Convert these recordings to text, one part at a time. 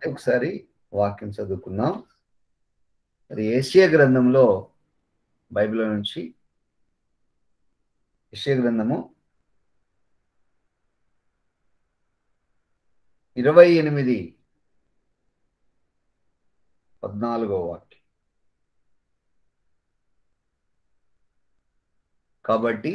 ఒకసారి వాక్యం చదువుకుందాం మరి ఏషియా గ్రంథంలో బైబిల్ నుంచి ఏషియా గ్రంథము ఇరవై ఎనిమిది పద్నాలుగో వాక్యం కాబట్టి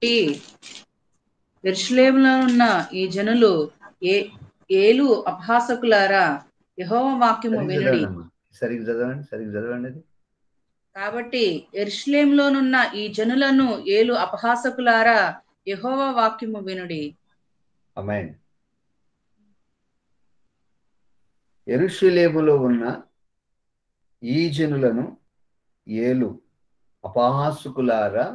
ఎర్షులేములో ఉన్న ఈ జనులు ఏ ఏలు అభాసకులారా యహోవ వాక్యము సరిగ్గా వినుడి చదవండి అమ్మా. సరిగ్గా చదవండి సరిగ్గా చదవండి అది కాబట్టి ఎర్షులేములోనున్న ఈ జనులను ఏలు అపహాసకులారా యహోవ వాక్యము వినుడి అమ్మాయి ఎరుషులేములో ఉన్న ఈ జనులను ఏలు అపహాసుకులారా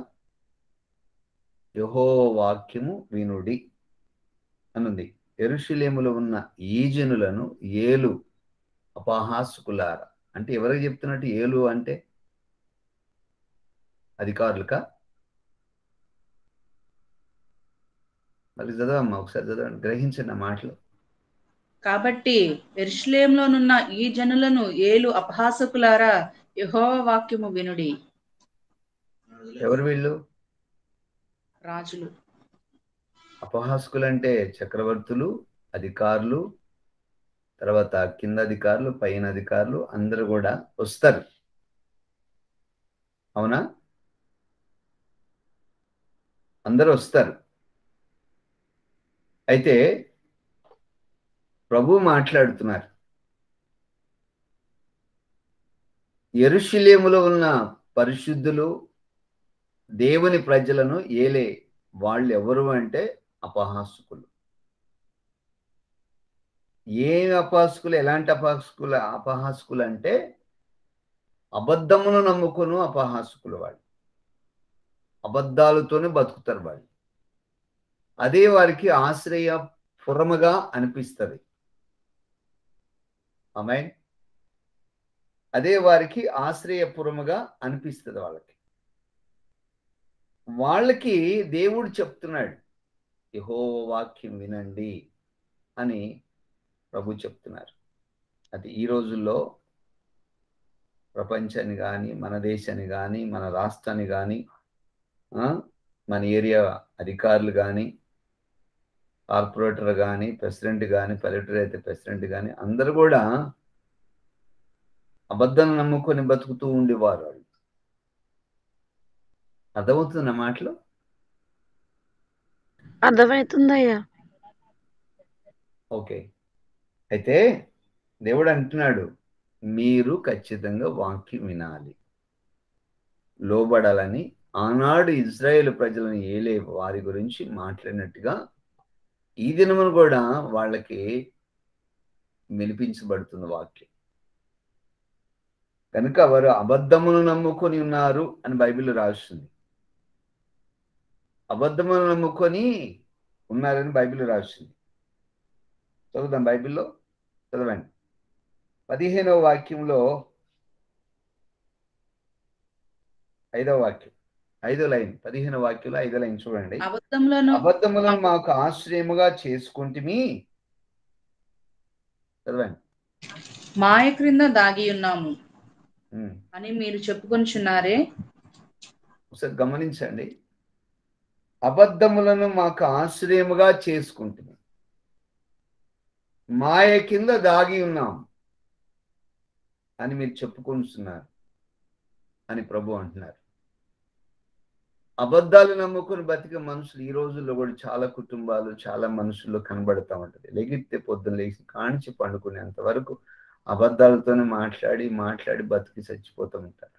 యహో వాక్యము వినుడి అనుంది ఎరుషులేములో ఉన్న ఈ జనులను ఏలు అపహాసుకులారా అంటే ఎవరికి చెప్తున్నట్టు ఏలు అంటే అధికారులకా మరి చదవమ్మా ఒకసారి చదవండి గ్రహించండి ఆ మాటలు కాబట్టి ఎర్షులేములోనున్న ఈ జనులను ఏలు అపహాసకులారా యహోవ వాక్యము వినుడి ఎవరు వీళ్ళు రాజులు అపహాసకులు అంటే చక్రవర్తులు అధికారులు తర్వాత కింద అధికారులు పైన అధికారులు అందరూ కూడా వస్తారు అవునా అందరూ వస్తారు అయితే ప్రభు మాట్లాడుతున్నారు ఎరుషులేములో ఉన్న పరిశుద్ధులు దేవుని ప్రజలను ఏలే వాళ్ళు ఎవరు అంటే అపహాసకులు ఏ అపహాసకులు ఎలాంటి అపహాసకులు అపహాసకులు అంటే అబద్ధమును నమ్ముకును అపహాసకులు వాళ్ళు అబద్ధాలతోనే బతుకుతారు వాళ్ళు అదే వారికి ఆశ్రయ పురముగా అనిపిస్తుంది ఆమె అదే వారికి ఆశ్రయపురముగా అనిపిస్తుంది వాళ్ళకి వాళ్ళకి దేవుడు చెప్తున్నాడు యహో వాక్యం వినండి అని ప్రభు చెప్తున్నారు అది ఈ రోజుల్లో ప్రపంచాన్ని కానీ మన దేశాన్ని కానీ మన రాష్ట్రాన్ని కానీ మన ఏరియా అధికారులు కానీ కార్పొరేటర్ కానీ ప్రెసిడెంట్ కానీ పల్లెటూరు అయితే ప్రెసిడెంట్ కానీ అందరూ కూడా అబద్ధం నమ్ముకొని బతుకుతూ ఉండేవారు వాళ్ళు అర్థమవుతున్న మాటలు అర్థమవుతుందయ్యా ఓకే అయితే దేవుడు అంటున్నాడు మీరు ఖచ్చితంగా వాక్యం వినాలి లోబడాలని ఆనాడు ఇజ్రాయేల్ ప్రజలను ఏలే వారి గురించి మాట్లాడినట్టుగా ఈ దినమును కూడా వాళ్ళకి వినిపించబడుతుంది వాక్యం కనుక వారు అబద్ధమును నమ్ముకొని ఉన్నారు అని బైబిల్ రాస్తుంది అబద్ధమును నమ్ముకొని ఉన్నారని బైబిల్ రాస్తుంది చదువుదాం బైబిల్లో చదవండి పదిహేనవ వాక్యంలో ఐదవ వాక్యం ఐదో లైన్ పదిహేను వాక్యంలో ఐదో లైన్ చూడండి అబద్ధములను అబద్ధములను మాకు ఆశ్రయముగా చేసుకుంటుమి చదవండి మాయ క్రింద దాగి ఉన్నాము ఉమ్. అని మీరు చెప్పుకొనిచున్నారే ఒకసారి గమనించండి అబద్ధములను మాకు ఆశ్రయముగా చేసుకుంటుంది మాయ కింద దాగి ఉన్నాం అని మీరు చెప్పుకుంటున్నారు అని ప్రభు అంటున్నారు అబద్ధాలు నమ్ముకుని బతికే మనుషులు ఈ రోజుల్లో కూడా చాలా కుటుంబాలు చాలా మనుషుల్లో కనబడతా ఉంటది లెగిస్తే పొద్దున్న లేచి కాణించి పండుకునేంత వరకు అబద్ధాలతోనే మాట్లాడి మాట్లాడి బతికి చచ్చిపోతూ ఉంటారు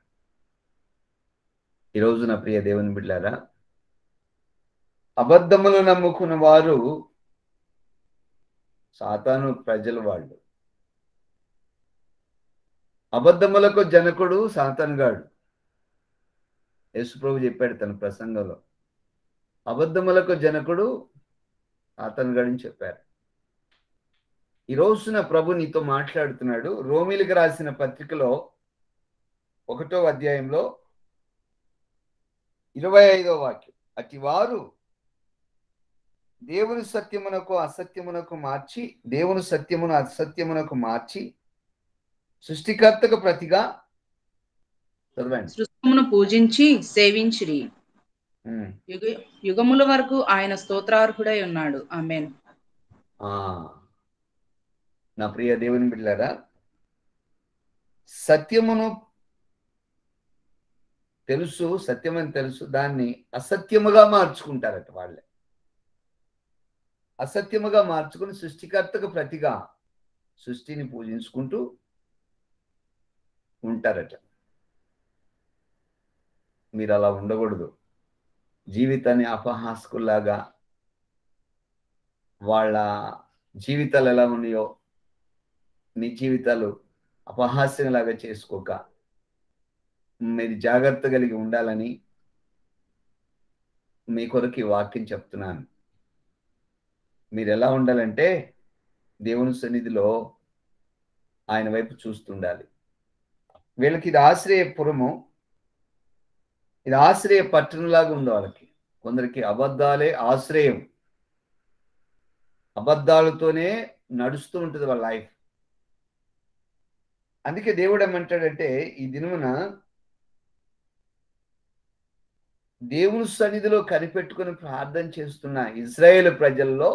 ఈ రోజు నా ప్రియ దేవుని బిడ్డారా అబద్ధములు నమ్ముకున్న వారు సాతాను ప్రజలు వాళ్ళు అబద్ధములకు జనకుడు సాతానుగాడు యేసుప్రభు చెప్పాడు తన ప్రసంగంలో అబద్ధములకు జనకుడు సాతానుగాడని చెప్పారు ఈ రోజున ప్రభు నీతో మాట్లాడుతున్నాడు రోమిలికి రాసిన పత్రికలో ఒకటో అధ్యాయంలో ఇరవై ఐదో వాక్యం అతి వారు దేవుని సత్యమునకు అసత్యమునకు మార్చి దేవుని సత్యమును అసత్యమునకు మార్చి సృష్టికర్తకు ప్రతిగా చదవండి సృష్టమును పూజించి సేవించిరి ఉమ్. యుగ యుగముల వరకు ఆయన స్తోత్రార్హుడై ఉన్నాడు ఆమెన్ ఆ నా ప్రియ దేవుని బిడ్డారా సత్యమును తెలుసు సత్యమని తెలుసు దాన్ని అసత్యముగా మార్చుకుంటారట వాళ్ళే అసత్యముగా మార్చుకుని సృష్టికర్తకు ప్రతిగా సృష్టిని పూజించుకుంటూ ఉంటారట మీరు అలా ఉండకూడదు జీవితాన్ని అపహాస్కుల్లాగా వాళ్ళ జీవితాలు ఎలా ఉన్నాయో నీ జీవితాలు అపహాస్యంలాగా చేసుకోక మీరు జాగ్రత్త కలిగి ఉండాలని మీ కొరకు ఈ వాక్యం చెప్తున్నాను మీరు ఎలా ఉండాలంటే దేవుని సన్నిధిలో ఆయన వైపు చూస్తుండాలి వీళ్ళకి ఇది ఆశ్రయపురము ఇది ఆశ్రయ పట్టణంలాగా ఉంది వాళ్ళకి కొందరికి అబద్ధాలే ఆశ్రయం అబద్ధాలతోనే నడుస్తూ ఉంటుంది వాళ్ళ లైఫ్ అందుకే దేవుడు ఏమంటాడంటే ఈ దినమున దేవుని సన్నిధిలో కనిపెట్టుకుని ప్రార్థన చేస్తున్న ఇజ్రాయేల్ ప్రజల్లో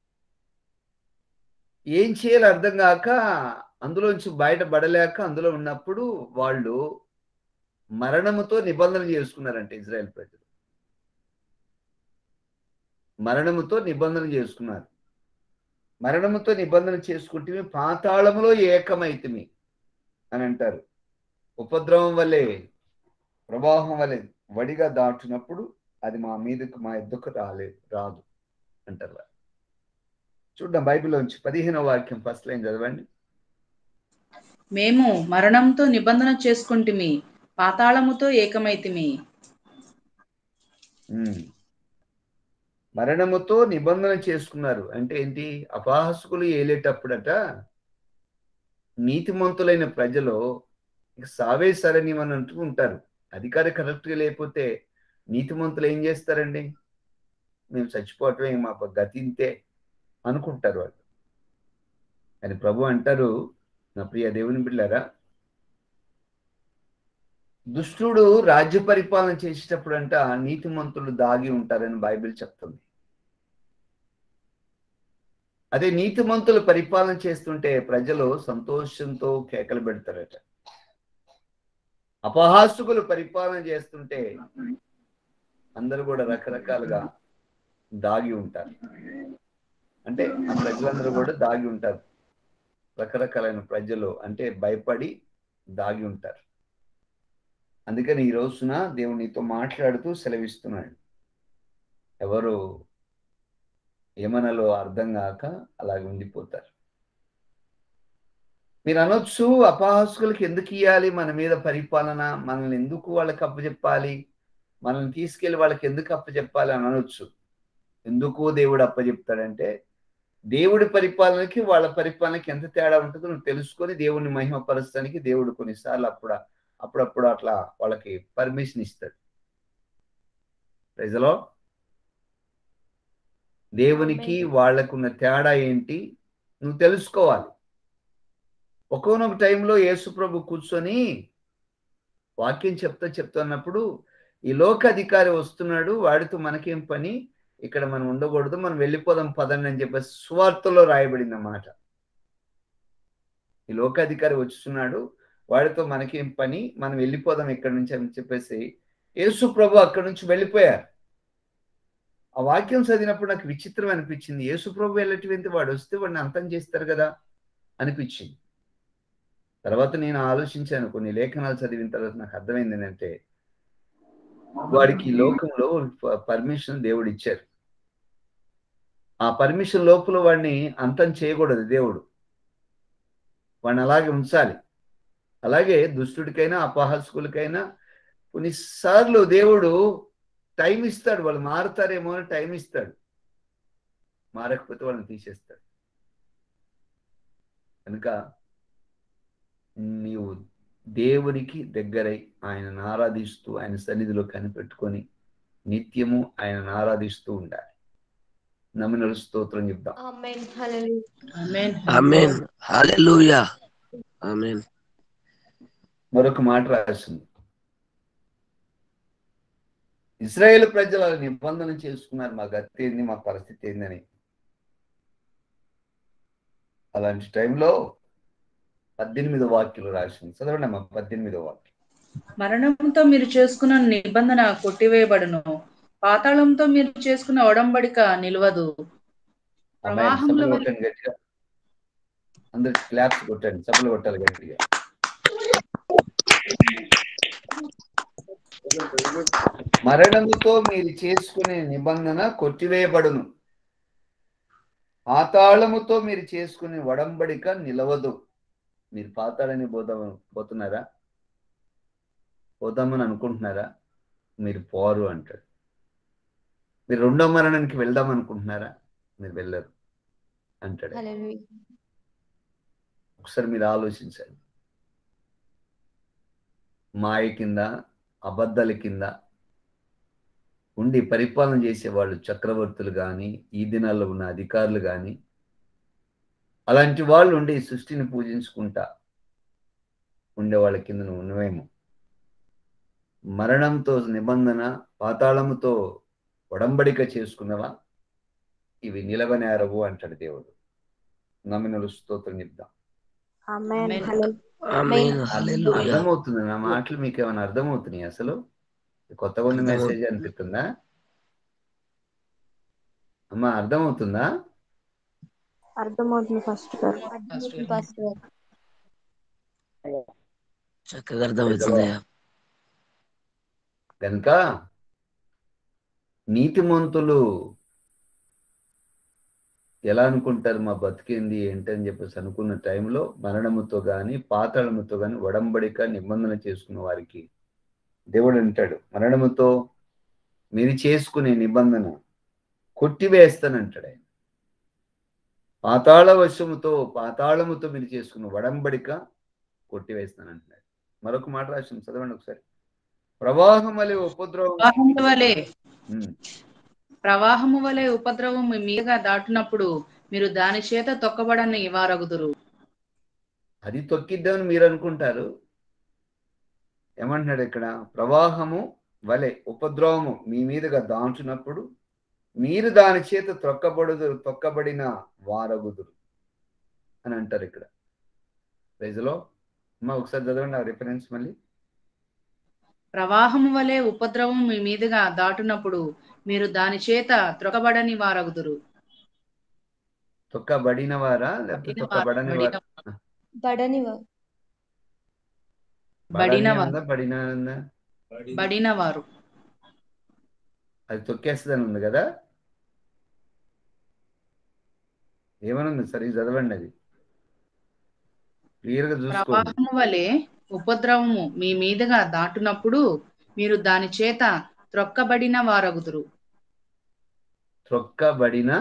ఏం చేయాలో అర్థం కాక అందులోంచి బయటపడలేక అందులో ఉన్నప్పుడు వాళ్ళు మరణముతో నిబంధన చేసుకున్నారంట ఇజ్రాయెల్ ప్రజలు మరణముతో నిబంధన చేసుకున్నారు మరణముతో నిబంధన చేసుకుంటే పాతాళములో ఏకమైతిమి అని అంటారు ఉపద్రవం వల్లే ప్రవాహం వల్లే వడిగా దాటునప్పుడు అది మా మీదకు మా ఎద్దుకు రాలే రాదు అంటారు వాళ్ళు. చూద్దాం బైబిల్లోంచి పదిహేనవ వాక్యం ఫస్ట్ లైన్ చదవండి మేము మరణంతో నిబంధన చేసుకుంటిమి పాతాళముతో ఏకమైతిమి ఉమ్. మరణముతో నిబంధన చేసుకున్నారు అంటే ఏంటి అపహాసకులు ఏలేటప్పుడట నీతిమంతులైన ప్రజలు ఇక సావే సరని అని అంటూ ఉంటారు అధికార కరెక్ట్గా లేకపోతే నీతిమంతులు ఏం చేస్తారండి మేము చచ్చిపోవటమే మా గతి ఇంతే అనుకుంటారు వాళ్ళు అని ప్రభు అంటారు నా ప్రియ దేవుని బిళ్ళారా దుష్టుడు రాజ్య పరిపాలన చేసేటప్పుడు అంట నీతిమంతులు దాగి ఉంటారని బైబిల్ చెప్తుంది అదే నీతిమంతులు పరిపాలన చేస్తుంటే ప్రజలు సంతోషంతో కేకలు పెడతారట అపహాసుకులు పరిపాలన చేస్తుంటే అందరూ కూడా రకరకాలుగా దాగి ఉంటారు అంటే ఆ ప్రజలందరూ కూడా దాగి ఉంటారు రకరకాలైన ప్రజలు అంటే భయపడి దాగి ఉంటారు అందుకని ఈ రోజున దేవుడు నీతో మాట్లాడుతూ సెలవిస్తున్నాడు ఎవరు ఏమనలో అర్థం కాక అలాగే ఉండిపోతారు మీరు అనొచ్చు అపహాసుకులకి ఎందుకు ఇవ్వాలి మన మీద పరిపాలన మనల్ని ఎందుకు వాళ్ళకి అప్పచెప్పాలి మనల్ని తీసుకెళ్లి వాళ్ళకి ఎందుకు అప్పచెప్పాలి అని అనొచ్చు ఎందుకు దేవుడు అప్పచెప్తాడంటే దేవుడి పరిపాలనకి వాళ్ళ పరిపాలనకి ఎంత తేడా ఉంటుందో నువ్వు తెలుసుకొని దేవుడిని మహిమపరచడానికి దేవుడు కొన్నిసార్లు అప్పుడు అప్పుడప్పుడు అట్లా వాళ్ళకి పర్మిషన్ ఇస్తాడు ప్రజలో దేవునికి వాళ్ళకున్న తేడా ఏంటి నువ్వు తెలుసుకోవాలి ఒక్కొనొక టైంలో యేసుప్రభు కూర్చొని వాక్యం చెప్తా చెప్తున్నప్పుడు ఈ లోక అధికారి వస్తున్నాడు వాడితో మనకేం పని ఇక్కడ మనం ఉండకూడదు మనం వెళ్ళిపోదాం పదండి అని చెప్పేసి సువార్తలో రాయబడింది అన్నమాట ఈ లోకాధికారి వచ్చుతున్నాడు వాడితో మనకేం పని మనం వెళ్ళిపోదాం ఇక్కడ నుంచి అని చెప్పేసి యేసు ప్రభు అక్కడి నుంచి వెళ్ళిపోయారు ఆ వాక్యం చదివినప్పుడు నాకు విచిత్రం అనిపించింది యేసు ప్రభు వెళ్ళటివేంటి వాడు వస్తే వాడిని అంతం చేస్తారు కదా అనిపించింది తర్వాత నేను ఆలోచించాను కొన్ని లేఖనాలు చదివిన తర్వాత నాకు అర్థమైంది ఏంటంటే వాడికి ఈ లోకంలో పర్మిషన్ దేవుడు ఇచ్చారు ఆ పర్మిషన్ లోపల వాడిని అంతం చేయకూడదు దేవుడు వాడిని అలాగే ఉంచాలి అలాగే దుష్టుడికైనా అపహాసకులకైనా కొన్నిసార్లు దేవుడు టైం ఇస్తాడు వాళ్ళు మారుతారేమో అని టైం ఇస్తాడు మారకపోతే వాళ్ళని తీసేస్తాడు కనుక నీవు దేవునికి దగ్గరై ఆయనను ఆరాధిస్తూ ఆయన సన్నిధిలో కనిపెట్టుకొని నిత్యము ఆయనను ఆరాధిస్తూ ఉండాలి నమ్మిన స్తోత్రం చెప్దాం Amen. Hallelujah. Amen amen hallelujah amen మరొక మాట రాసింది ఇస్రాయేల్ ప్రజల నిబంధన చేసుకున్నారు మా గతి ఏంది మా పరిస్థితి ఏందని అలాంటి టైంలో పద్దెనిమిదో వాక్యులు రాసింది చదవండి అమ్మా పద్దెనిమిదో వాక్యం మరణంతో మీరు చేసుకున్న నిబంధన కొట్టివేయబడును పాతాళంతో మీరు చేసుకున్న ఒడంబడిక నిలవదు అమ్మాయి ప్రవాహంలో సభలు మరి- కొట్టండి గట్టిగా అందరు క్లాప్స్ కొట్టండి సభలు కొట్టాలి గట్టిగా మరణముతో మీరు చేసుకునే నిబంధన కొట్టివేయబడును పాతాళముతో మీరు చేసుకునే వడంబడిక నిలవదు మీరు పాతాళని పోదాం పోతున్నారా పోదామని అనుకుంటున్నారా మీరు పోరు అంటాడు మీరు రెండో మరణానికి వెళ్దాం అనుకుంటున్నారా మీరు వెళ్ళరు అంటాడు Hallelujah. ఒకసారి మీరు ఆలోచించండి మాయ కింద అబద్ధాల కింద ఉండి పరిపాలన చేసేవాళ్ళు చక్రవర్తులు కానీ ఈ దినాల్లో ఉన్న అధికారులు కానీ అలాంటి వాళ్ళు ఉండి ఈ సృష్టిని పూజించుకుంటా ఉండే వాళ్ళ కింద నువ్వు ఉన్నవేమో మరణంతో నిబంధన పాతాళముతో ఒడంబడిక చేసుకున్నవా ఇవి నిలవనేరవు అంటాడు దేవుడు నమ్మినలు స్తోత్రం చెప్దాం Amen. Amen. Hallelujah. Amen hallelujah అర్థమవుతుంది నా మాటలు మీకు ఏమైనా అర్థమవుతున్నాయి అసలు కొత్తగా ఉన్న మెసేజ్ అనిపిస్తుందా అమ్మా అర్థమవుతుందా అర్థమవుతుంది ఫస్ట్ గారు అర్థమవుతుంది ఫస్ట్ గారు చక్కగా అర్థమవుతుందయ్యా కనుక నీతిమంతులు ఎలా అనుకుంటారు మా బతికింది ఏంటని చెప్పేసి అనుకున్న టైంలో మరణముతో కానీ పాతాళముతో కానీ వడంబడిక నిబంధన చేసుకున్న వారికి దేవుడు అంటాడు మరణముతో మీరు చేసుకునే నిబంధన కొట్టివేస్తానంటాడు ఆయన పాతాళ వశముతో పాతాళముతో మీరు చేసుకున్న వడంబడిక కొట్టివేస్తానంటున్నాడు మరొక మాట రాసిన చదవండి ఒకసారి ప్రవాహం వలె ఉపద్రవం ప్రవాహము వలె ఉమ్. ప్రవాహము వలె ఉపద్రవం మీ మీదుగా దాటినప్పుడు మీరు దాని చేత తొక్కబడని వారగుదురు అది తొక్కిద్దామని మీరు అనుకుంటారు ఏమంటున్నాడు ఇక్కడ ప్రవాహము వలె ఉపద్రవము మీ మీదుగా దాంచునప్పుడు మీరు దాని చేత తొక్కబడుదురు తొక్కబడిన వారగుదురు అని అంటారు ఇక్కడ ప్రైజ్లో అమ్మా ఒకసారి చదవండి ఆ రిఫరెన్స్ మళ్ళీ ప్రవాహము వలె ఉపద్రవం మీ మీదుగా దాటునప్పుడు మీరు దాని చేత త్రొక్కబడని వారగుదురు తొక్కబడిన వారా లేకపోతే తొక్కబడని వారా బడని బడిన బడని వారు. ఉందా బడిన ఉందా బడిన వారు అది తొక్కేస్తుందని ఉంది కదా ఏమనుంది సరిగ్గా చదవండి అది క్లియర్ గా చూసుకోండి ప్రవాహము వలె ఉపద్రవము మీ మీదుగా దాటునప్పుడు మీరు దాని చేత త్రొక్కబడిన వారగుదురు త్రొక్కబడిన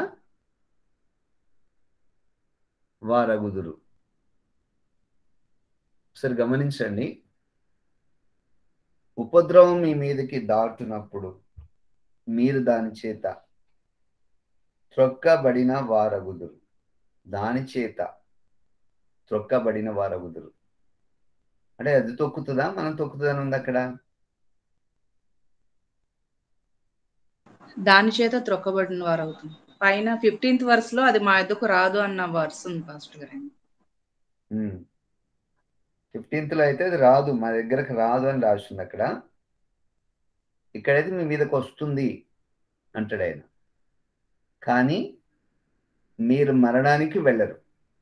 వారగుదురు ఒకసారి గమనించండి ఉపద్రవం మీ మీదకి దాటునప్పుడు మీరు దాని చేత త్రొక్కబడిన వారగుదురు దాని చేత త్రొక్కబడిన వారగుదురు అంటే అది తొక్కుతుందా మనం తొక్కుతుందని ఉంది అక్కడ దాని చేత త్రొక్కబడిన వారు అవుతుంది పైన ఫిఫ్టీన్త్ వర్స్ లో అది మా ఎద్దుకు రాదు అన్న వర్స్ ఉంది ఫాస్ట్ గారు ఫిఫ్టీన్త్ లో అయితే అది రాదు మా దగ్గరకు రాదు అని రాస్తుంది అక్కడ ఇక్కడైతే మీ మీదకి వస్తుంది అంటాడు ఆయన కానీ మీరు మరణానికి వెళ్ళరు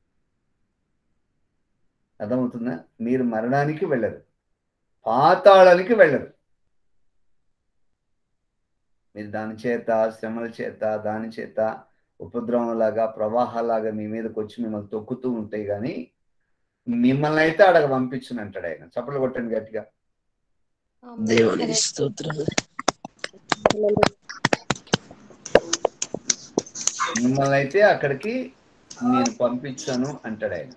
అర్థమవుతుందా మీరు మరణానికి వెళ్ళరు పాతాళానికి వెళ్ళరు మీరు దాని చేత శ్రమల చేత దాని చేత ఉపద్రవంలాగా ప్రవాహాలాగా మీ మీదకి వచ్చి మిమ్మల్ని తొక్కుతూ ఉంటాయి కానీ మిమ్మల్ని అయితే అడగ పంపించును అంటాడు ఆయన చప్పలు కొట్టండి గట్టిగా దేవునికి స్తోత్రం మిమ్మల్ని అయితే అక్కడికి నేను పంపించాను అంటాడు ఆయన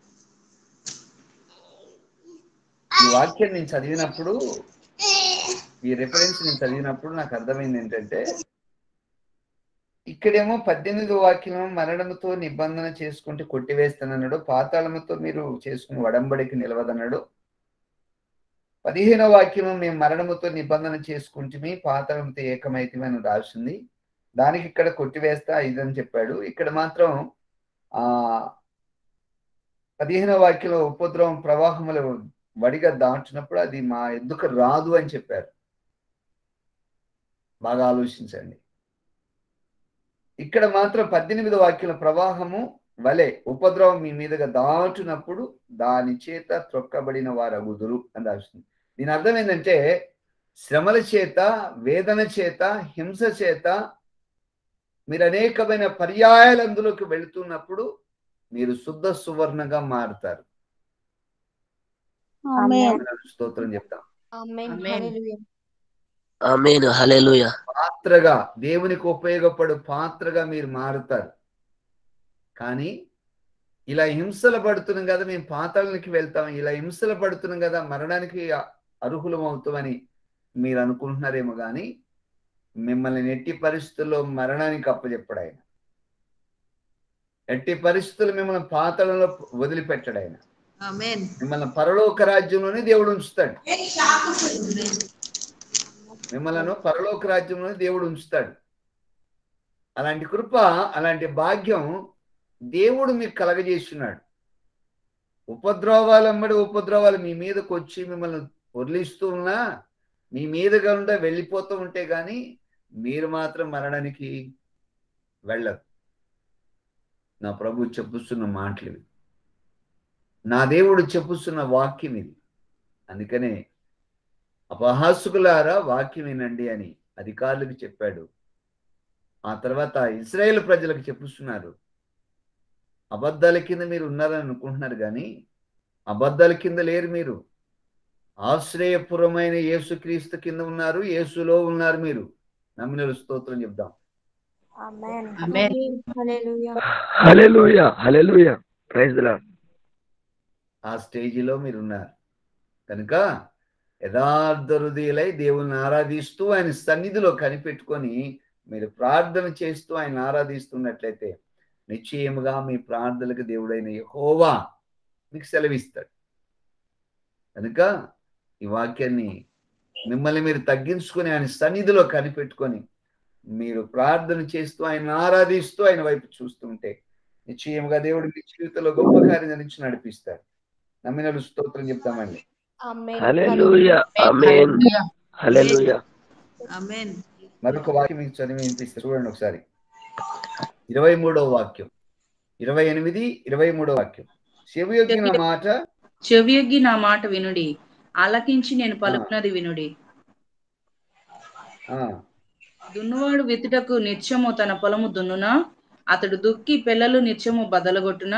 ఈ వాక్యం నేను చదివినప్పుడు ఈ రిఫరెన్స్ నేను చదివినప్పుడు నాకు అర్థమైంది ఏంటంటే ఇక్కడేమో పద్దెనిమిది వాక్యం మరణముతో నిబంధన చేసుకుంటే కొట్టివేస్తానన్నాడు పాతాళముతో మీరు చేసుకుని వడంబడికి నిలవదన్నాడు పదిహేనో వాక్యం మేము మరణముతో నిబంధన చేసుకుంటే పాతాళముతో ఏకమైతే అని రాసింది దానికి ఇక్కడ కొట్టివేస్తా ఇదని చెప్పాడు ఇక్కడ మాత్రం ఆ పదిహేనో వాక్యంలో ఉపద్రవం ప్రవాహములు వడిగా దాచినప్పుడు అది మా ఎందుకు రాదు అని చెప్పారు బాగా ఆలోచించండి ఇక్కడ మాత్రం పద్దెనిమిది వాక్యాల ప్రవాహము వలె ఉపద్రవం మీ మీదుగా దాటునప్పుడు దాని చేత త్రొక్కబడిన వారు అగుదురు అని రాస్తుంది దీని అర్థం ఏంటంటే శ్రమల చేత వేదన చేత హింస చేత మీరు అనేకమైన పర్యాయాలు అందులోకి వెళుతున్నప్పుడు మీరు శుద్ధ సువర్ణగా మారుతారు ఆమేన్ స్తోత్రం చెప్తాం ఆమేన్ ఆమేన్. హల్లెలూయా ఆమెన్ హల్లెలూయా పాత్రగా దేవునికి ఉపయోగపడు పాత్రగా మీరు మారుతారు కానీ ఇలా హింసలు పడుతున్నాం కదా మేము పాతాళానికి వెళ్తాం ఇలా హింసలు పడుతున్నాం కదా మరణానికి అర్హులం అవుతామని మీరు అనుకుంటున్నారేమో కానీ మిమ్మల్ని ఎట్టి పరిస్థితుల్లో మరణానికి అప్పచెప్పడు ఆయన ఎట్టి పరిస్థితులు మిమ్మల్ని పాతాళంలో వదిలిపెట్టడు ఆయన ఆమేన్ మిమ్మల్ని పరలోక రాజ్యంలోనే దేవుడు ఉంచుతాడు మిమ్మల్ని పరలోక రాజ్యంలోనే దేవుడు ఉంచుతాడు అలాంటి కృప అలాంటి భాగ్యం దేవుడు మీకు కలగజేస్తున్నాడు ఉపద్రవాలు అమ్మడి ఉపద్రవాలు మీ మీదకి వచ్చి మిమ్మల్ని వదిలిస్తూ ఉన్నా మీ మీదుగా ఉండే వెళ్ళిపోతూ ఉంటే గాని మీరు మాత్రం మరణానికి వెళ్ళరు నా ప్రభు చెప్పుస్తున్న మాటలు ఇవి నా దేవుడు చెప్పుస్తున్న వాక్యం ఇది అందుకనే అపహాసుకులారా వాక్యం వినండి అని అధికారులకు చెప్పాడు ఆ తర్వాత ఇస్రాయేల్ ప్రజలకు చెప్పుస్తున్నారు అబద్ధాల కింద మీరు ఉన్నారని అనుకుంటున్నారు కానీ అబద్ధాల కింద లేరు మీరు ఆశ్రయపురమైన యేసుక్రీస్తు కింద ఉన్నారు యేసులో ఉన్నారు మీరు నమ్మిన స్తోత్రం చెప్దాం amen amen. Hallelujah hallelujah hallelujah praise the lord ఆ స్టేజిలో మీరు ఉన్నారు కనుక యథార్థ హృదయులై దేవుని ఆరాధిస్తూ ఆయన సన్నిధిలో కనిపెట్టుకొని మీరు ప్రార్థన చేస్తూ ఆయన ఆరాధిస్తున్నట్లయితే నిశ్చయముగా మీ ప్రార్థనలకు దేవుడైన యెహోవా మీకు సెలవిస్తాడు కనుక ఈ వాక్యాన్ని మిమ్మల్ని మీరు తగ్గించుకొని ఆయన సన్నిధిలో కనిపెట్టుకొని మీరు ప్రార్థన చేస్తూ ఆయన ఆరాధిస్తూ ఆయన వైపు చూస్తుంటే నిశ్చయముగా దేవుడు మీ జీవితంలో గొప్ప కార్యం నుంచి నడిపిస్తాడు నమ్మిన స్తోత్రం చెప్తామండి ఆమేన్ హల్లెలూయా ఆమేన్ హల్లెలూయా ఆమేన్ మరొక వాక్యం మీకు చదివి వినిపిస్తే చూడండి ఒకసారి ఇరవై మూడవ వాక్యం ఇరవై ఎనిమిది ఇరవై మూడవ వాక్యం శివయోగిన మాట చెవియొగ్గి నా మాట వినుడి ఆలకించి నేను పలుకున్నది వినుడి ఆ, దున్నువాడు విత్తుటకు నిత్యము తన పొలము దున్నునా అతడు దుక్కి పిల్లలు నిత్యము బదలగొట్టునా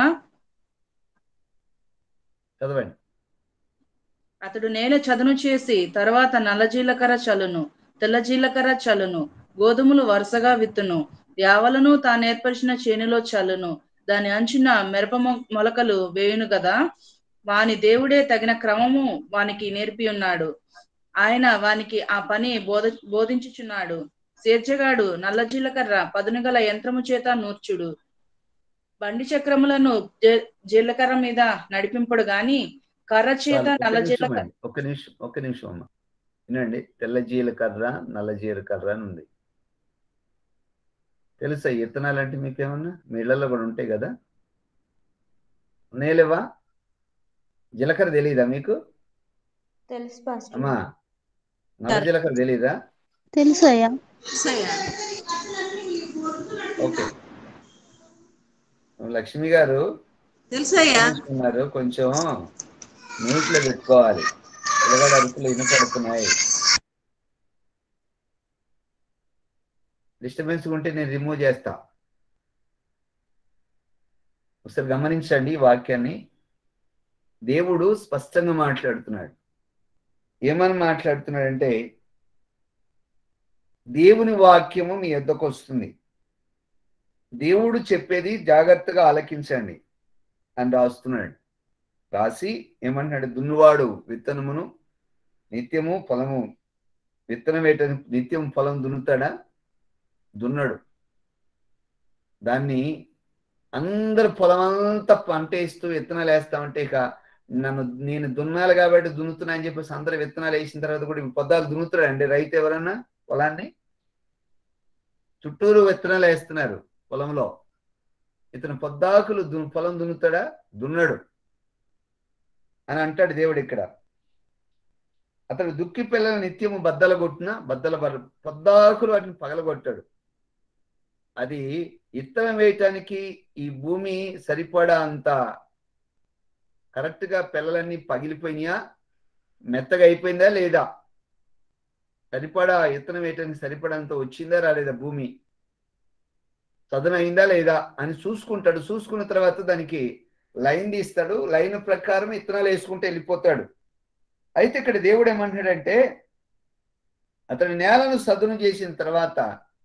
చదవండి అతడు నేల చదును చేసి తర్వాత నల్ల జీలకర్ర చల్లును తెల్ల జీలకర్ర చల్లును గోధుమలు వరుసగా విత్తును యావలను తాను ఏర్పరిచిన చేనులో చల్లును దాని అంచున మిరప మొ- మొలకలు వేయును కదా వాని దేవుడే తగిన క్రమము వానికి నేర్పి ఉన్నాడు ఆయన వానికి ఆ పని బోధ బోధించుచున్నాడు సేర్చగాడు నల్ల జీలకర్ర పదునుగల యంత్రము చేత నూర్చుడు బండి చక్రములను జే- జీలకర్ర మీద నడిపింపడు గాని కర్ర చేత చాలు, ఒక్క నల్ల నిమిషం జీలకర్ర అండి, ఒక్క నిమిషం ఒక్క నిమిషం అమ్మ వినండి తెల్ల జీలకర్ర నల్ల జీలకర్ర అని ఉంది తెలుసా ఈ విత్తనాలు అంటే మీకేమన్నా మీ ఇళ్లలో కూడా ఉంటాయి కదా ఉన్నాయలేవా జీలకర్ర తెలియదా మీకు తెలుసు పాస్టర్ అమ్మా నల్ల జీలకర్ర తెలీదా తెలుసు అయ్యా యేసయ్యా. ఓకే లక్ష్మి గారు తెలుసయ్యా ఉన్నారు కొంచెం మ్యూట్ లో పెట్టుకోవాలి పిల్లగాడు అరుపులు వినపడుతున్నాయి డిస్టర్బెన్స్ ఉంటే నేను రిమూవ్ చేస్తా ఒకసారి గమనించండి ఈ వాక్యాన్ని దేవుడు స్పష్టంగా మాట్లాడుతున్నాడు ఏమని మాట్లాడుతున్నాడంటే దేవుని వాక్యము మీ యొద్దకు వస్తుంది దేవుడు చెప్పేది జాగ్రత్తగా ఆలకించండి అని రాస్తున్నాడు రాసి ఏమంటున్నాడు దున్నువాడు విత్తనమును నిత్యము పొలము విత్తనం వేట నిత్యం పొలం దున్నుతాడా దున్నడు దాన్ని అందరు పొలమంతా పంట వేస్తూ విత్తనాలు వేస్తామంటే ఇక నన్ను నేను దున్నాలి కాబట్టి దున్నుతున్నా అని చెప్పేసి అందరు విత్తనాలు వేసిన తర్వాత కూడా ఈ పొద్దాలు దున్నుతాడు అండి రైతు ఎవరన్నా పొలాన్ని చుట్టూరు విత్తనాలు వేస్తున్నారు పొలంలో ఇతను పొద్దాకులు దు పొలం దున్నుతాడా దున్నడు అని అంటాడు దేవుడు ఇక్కడ అతడు దుక్కి పిల్లలు నిత్యము బద్దల కొట్టిన బద్దల బర పొద్దాకులు వాటిని పగలగొట్టాడు అది ఇత్తనం వేయటానికి ఈ భూమి సరిపడా అంత కరెక్ట్ గా పిల్లలన్నీ పగిలిపోయినాయా మెత్తగా అయిపోయిందా లేదా సరిపడా ఇత్తనం వేయటానికి సరిపడంత వచ్చిందా రాలేదా భూమి చదును అయిందా లేదా అని చూసుకుంటాడు చూసుకున్న తర్వాత దానికి లైన్ తీస్తాడు లైన్ ప్రకారం ఇత్తనాలు వేసుకుంటూ వెళ్ళిపోతాడు అయితే ఇక్కడ దేవుడు ఏమంటాడంటే అతని నేలను సదును చేసిన తర్వాత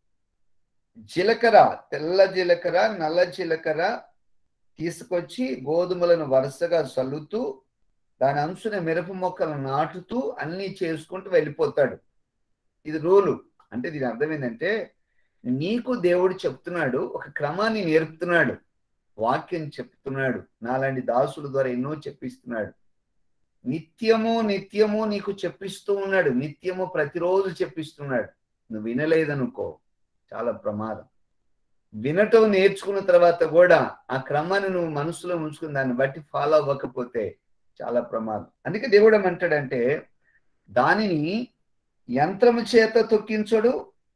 జీలకర్ర తెల్ల జీలకర్ర నల్ల జీలకర్ర తీసుకొచ్చి గోధుమలను వరుసగా చల్లుతూ దాని అంచున మిరప మొక్కలు నాటుతూ అన్ని చేసుకుంటూ వెళ్ళిపోతాడు ఇది రూలు అంటే దీని అర్థం ఏంటంటే నీకు దేవుడు చెప్తున్నాడు ఒక క్రమాన్ని నేర్పుతున్నాడు వాక్యం చెప్తున్నాడు నాలాంటి దాసుల ద్వారా ఎన్నో చెప్పిస్తున్నాడు నిత్యము నిత్యము నీకు చెప్పిస్తూ ఉన్నాడు నిత్యము ప్రతిరోజు చెప్పిస్తున్నాడు నువ్వు వినలేదనుకో చాలా ప్రమాదం వినటం నేర్చుకున్న తర్వాత కూడా ఆ క్రమాన్ని నువ్వు మనసులో ఉంచుకుని దాన్ని బట్టి ఫాలో అవ్వకపోతే చాలా ప్రమాదం అందుకే దేవుడు ఏమంటాడంటే దానిని యంత్రము చేత తొక్కించడు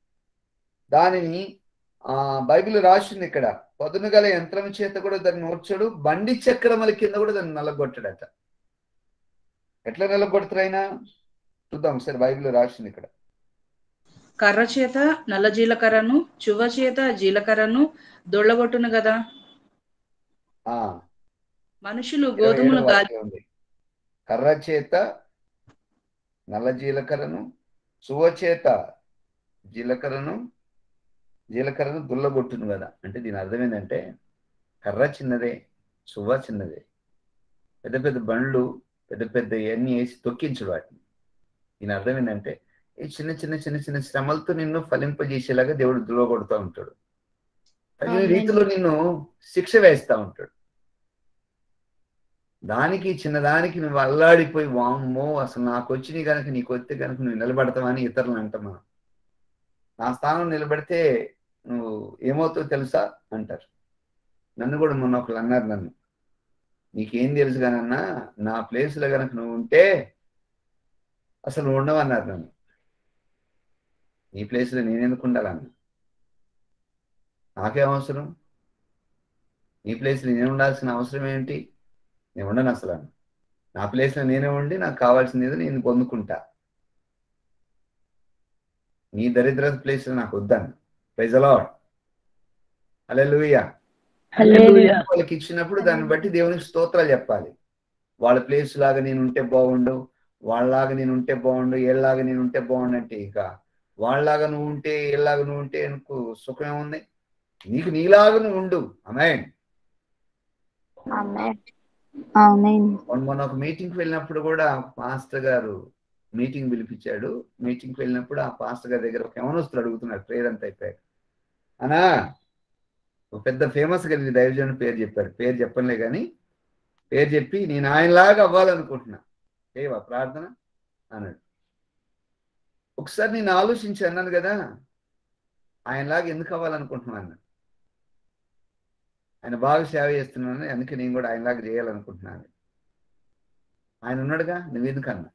దానిని ఆ బైబిల్ రాసింది ఇక్కడ పదును గల యంత్రం చేత కూడా దాన్ని నోడ్చడు బండి చక్రముల కింద కూడా దాన్ని నల్లగొట్టడట ఎట్లా నల్లగొడతారైనా చూద్దాం ఒకసారి బైబిల్ రాసింది ఇక్కడ కర్ర చేత నల్ల జీలకర్రను చువ్వ చేత జీలకర్రను దొళ్ళగొట్టును కదా ఆ మనుషులు ఇరవై గోధుమలు ఏడవ గాలి వాక్యం ఉంది కర్ర చేత నల్ల జీలకర్రను సువ చేత జీలకర్రను జీలకర్రను దుల్లగొట్టును కదా అంటే దీని అర్థం ఏంటంటే కర్ర చిన్నదే సువ చిన్నదే పెద్ద పెద్ద బండ్లు పెద్ద పెద్ద ఇవన్నీ వేసి తొక్కించు వాటిని దీని అర్థం ఏంటంటే ఈ చిన్న చిన్న చిన్న చిన్న శ్రమలతో నిన్ను ఫలింపజేసేలాగా దేవుడు దుల్లగొడుతూ ఉంటాడు తగిన ఆమేన్. రీతిలో నిన్ను శిక్ష వేస్తూ ఉంటాడు దానికి చిన్నదానికి నువ్వు అల్లాడిపోయి వామ్మో అసలు నాకు వచ్చింది కనుక నీకు వస్తే కనుక నువ్వు నిలబడతావని ఇతరులను అంటాం మనం నా స్థానం నిలబడితే నువ్వు ఏమవుతావు తెలుసా అంటారు నన్ను కూడా మొన్న ఒకళ్ళు అన్నారు నన్ను నీకేం తెలుసు కానన్నా నా ప్లేస్లో కనుక నువ్వు ఉంటే అసలు నువ్వు ఉండవన్నారు నన్ను నీ ప్లేస్లో నేను ఎందుకు ఉండాలన్నా నాకేం అవసరం నీ ప్లేస్లో నేను ఉండాల్సిన అవసరం ఏంటి నేను ఉండను అసలు అన్న. నా ప్లేస్లో నేనే ఉండి నాకు కావాల్సింది ఏదో నేను పొందుకుంటా నీ దరిద్ర ప్లేస్లో నాకు వద్దాను ప్రైజ్ అలాడ్ అలే హల్లెలూయా వాళ్ళకి ఇచ్చినప్పుడు దాన్ని బట్టి దేవునికి స్తోత్రాలు చెప్పాలి వాళ్ళ ప్లేస్ లాగా నేను ఉంటే బాగుండు వాళ్ళలాగా నేను ఉంటే బాగుండు ఏళ్ళలాగా నేను ఉంటే బాగుండు అంటే ఇక వాళ్ళలాగా నువ్వు ఉంటే ఏళ్ళలాగా నువ్వు ఉంటే నీకు సుఖం ఏముంది నీకు నీలాగా నువ్వు ఉండు అమ్మాయి ఆమేన్ ఆమేన్ మొన్న మొన్న ఒక మీటింగ్కి వెళ్ళినప్పుడు కూడా పాస్టర్ గారు మీటింగ్ పిలిపించాడు మీటింగ్కి వెళ్ళినప్పుడు ఆ పాస్టర్ గారి దగ్గర ఒక యవనస్తుడు అడుగుతున్నాడు ప్రేయర్ అంతా అయిపోయాక అనా ఒక పెద్ద ఫేమస్ కలిగి దైవజనుడు పేరు చెప్పాడు పేరు చెప్పనులే కానీ పేరు చెప్పి నేను ఆయనలాగా అవ్వాలనుకుంటున్నా ఏవా ప్రార్థన అన్నాడు ఒకసారి నేను ఆలోచించి అన్నాను కదా ఆయనలాగా ఎందుకు అవ్వాలనుకుంటున్నాను అన్నాడు ఆయన బాగా సేవ చేస్తున్నాను అందుకే నేను కూడా ఆయనలాగా చేయాలనుకుంటున్నాను ఆయన ఉన్నాడుగా నువ్వెందుకు అన్నా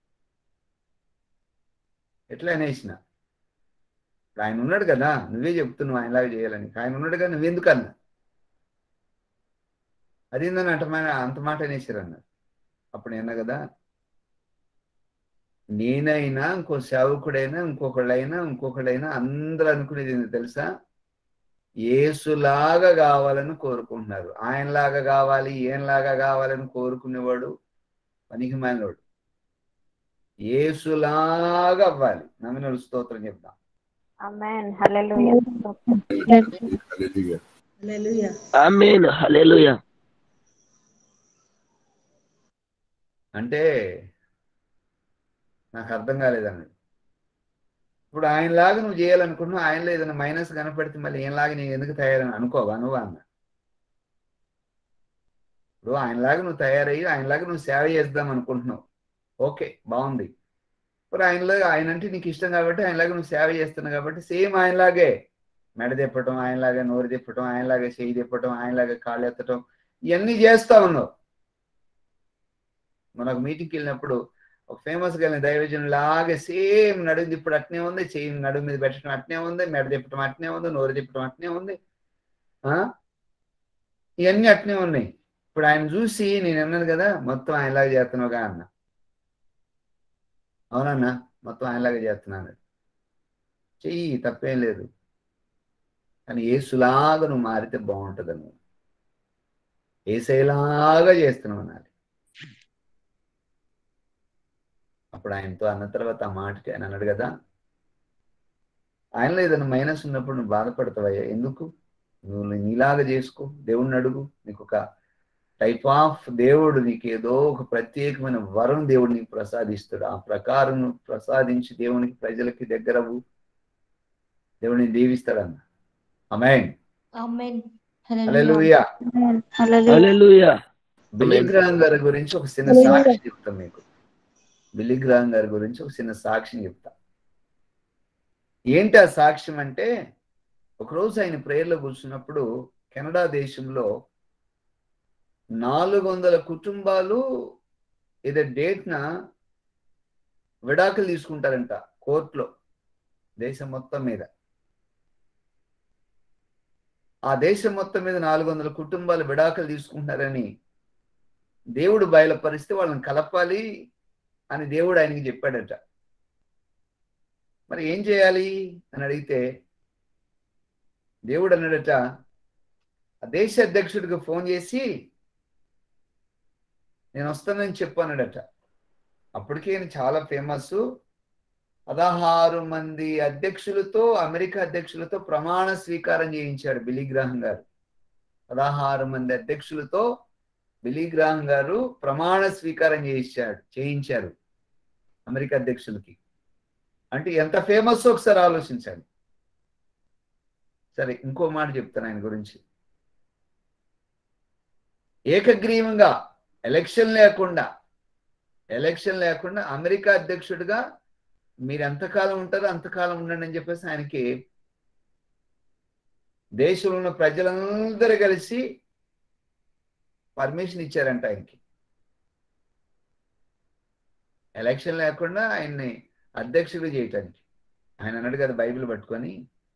ఎట్లా అనేసిన ఇప్పుడు ఆయన ఉన్నాడు కదా నువ్వే చెప్తున్నావు ఆయనలాగా చేయాలని ఆయన ఉన్నాడుగా నువ్వెందుకు అన్నా అదేందని అంట అంత మాట అనేసారు అన్నారు అప్పుడు నేను అన్నా కదా నేనైనా ఇంకో సేవకుడైనా ఇంకొకళ్ళైనా ఇంకొకళ్ళైనా అందరూ అనుకునేది ఏంటో తెలుసా ఏసులాగా కావాలని కోరుకుంటున్నారు ఆయనలాగా కావాలి ఏంలాగా కావాలని కోరుకునేవాడు పనికి మాలినోడు ఏసులాగా అవ్వాలి నమ్మినోడు స్తోత్రం చెప్తాం ఆమేన్ హల్లెలూయా హల్లెలూయా ఆమేన్ హల్లెలూయా అంటే నాకు అర్థం కాలేదన్నాడు ఇప్పుడు ఆయనలాగా నువ్వు చేయాలనుకుంటున్నావు ఆయనలో ఏదైనా మైనస్ కనపడితే మళ్ళీ ఏంలాగా నేను ఎందుకు తయారని అనుకోవా నువ్వు అన్న ఇప్పుడు ఆయనలాగా నువ్వు తయారయ్యి ఆయనలాగా నువ్వు సేవ చేద్దాం అనుకుంటున్నావు ఓకే బాగుంది ఇప్పుడు ఆయనలాగా ఆయన అంటే నీకు ఇష్టం కాబట్టి ఆయనలాగా నువ్వు సేవ చేస్తున్నావు కాబట్టి సేమ్ ఆయనలాగే మెడ తిప్పటం ఆయనలాగా నోరు తిప్పటం ఆయనలాగా చేయి తిప్పటం ఆయనలాగా కాళ్ళు ఎత్తటం ఇవన్నీ చేస్తా ఉన్నావు మన ఒక మీటింగ్కి వెళ్ళినప్పుడు ఒక ఫేమస్ గా దైవజన్ లాగే సేమ్ నడుము తిప్పడం అట్నే ఉంది చేయి నడుము మీద పెట్టడం అట్నే ఉంది మెడ తిప్పడం అట్నే ఉంది నోరు తిప్పడం అట్నే ఉంది ఆ ఇవన్నీ అట్నే ఉన్నాయి ఇప్పుడు ఆయన చూసి నేను అన్నాను కదా మొత్తం ఆయనలాగా చేస్తున్నావుగా అన్న అవునన్నా మొత్తం ఆయనలాగా చేస్తున్నాను చెయ్యి తప్పేం లేదు కానీ ఏసులాగా నువ్వు మారితే బాగుంటుంది నువ్వు ఏసైలాగా చేస్తున్నావు అనాలి అప్పుడు ఆయనతో అన్న తర్వాత ఆ మాటకి ఆయన అన్నాడు కదా ఆయనలో ఏదైనా మైనస్ ఉన్నప్పుడు నువ్వు బాధపడతావయ్యా ఎందుకు నువ్వు నీలాగా చేసుకో దేవుణ్ణి అడుగు నీకు ఒక టైప్ ఆఫ్ దేవుడు నీకు ఏదో ఒక ప్రత్యేకమైన వరం దేవుడు నీకు ప్రసాదిస్తాడు ఆ ప్రకారం నువ్వు ప్రసాదించి దేవునికి ప్రజలకి దగ్గరవు దేవుడిని దీవిస్తాడన్న amen amen hallelujah hallelujah hallelujah Billy Graham గారి గురించి ఒక చిన్న సాక్షి చెప్తాం మీకు బిల్లీ గ్రాహం గారి గురించి ఒక చిన్న సాక్ష్యం చెప్తా ఏంటి ఆ సాక్ష్యం అంటే ఒకరోజు ఆయన ప్రేయర్లో కూర్చున్నప్పుడు కెనడా దేశంలో నాలుగు వందల కుటుంబాలు ఏదో డేట్న విడాకులు తీసుకుంటారంట కోర్టులో దేశం మొత్తం మీద ఆ దేశం మొత్తం మీద నాలుగు వందల కుటుంబాలు విడాకులు తీసుకుంటున్నారని దేవుడు బయలుపరిస్తే వాళ్ళని కలపాలి అని దేవుడు ఆయనకి చెప్పాడట మరి ఏం చేయాలి అని అడిగితే దేవుడు అన్నాడట ఆ దేశ అధ్యక్షుడికి ఫోన్ చేసి నేను వస్తానని చెప్పు అన్నాడట అప్పటికే ఈయన చాలా ఫేమస్ పదహారు మంది అధ్యక్షులతో అమెరికా అధ్యక్షులతో ప్రమాణ స్వీకారం చేయించాడు బిలీ గ్రాహం గారు పదహారు మంది అధ్యక్షులతో బిలీ గ్రాహం గారు ప్రమాణ స్వీకారం చేయించాడు చేయించారు అమెరికా అధ్యక్షులకి అంటే ఎంత ఫేమస్ ఒకసారి ఆలోచించండి సరే ఇంకో మాట చెప్తాను ఆయన గురించి ఏకగ్రీవంగా ఎలక్షన్ లేకుండా ఎలక్షన్ లేకుండా అమెరికా అధ్యక్షుడిగా మీరు ఎంతకాలం ఉంటారో అంతకాలం ఉండండి అని చెప్పేసి ఆయనకి దేశంలో ఉన్న ప్రజలందరూ కలిసి పర్మిషన్ ఇచ్చారంట ఆయనకి ఎలక్షన్ లేకుండా ఆయన్ని అధ్యక్షుడు చేయటానికి ఆయన అన్నాడు కదా బైబిల్ పట్టుకొని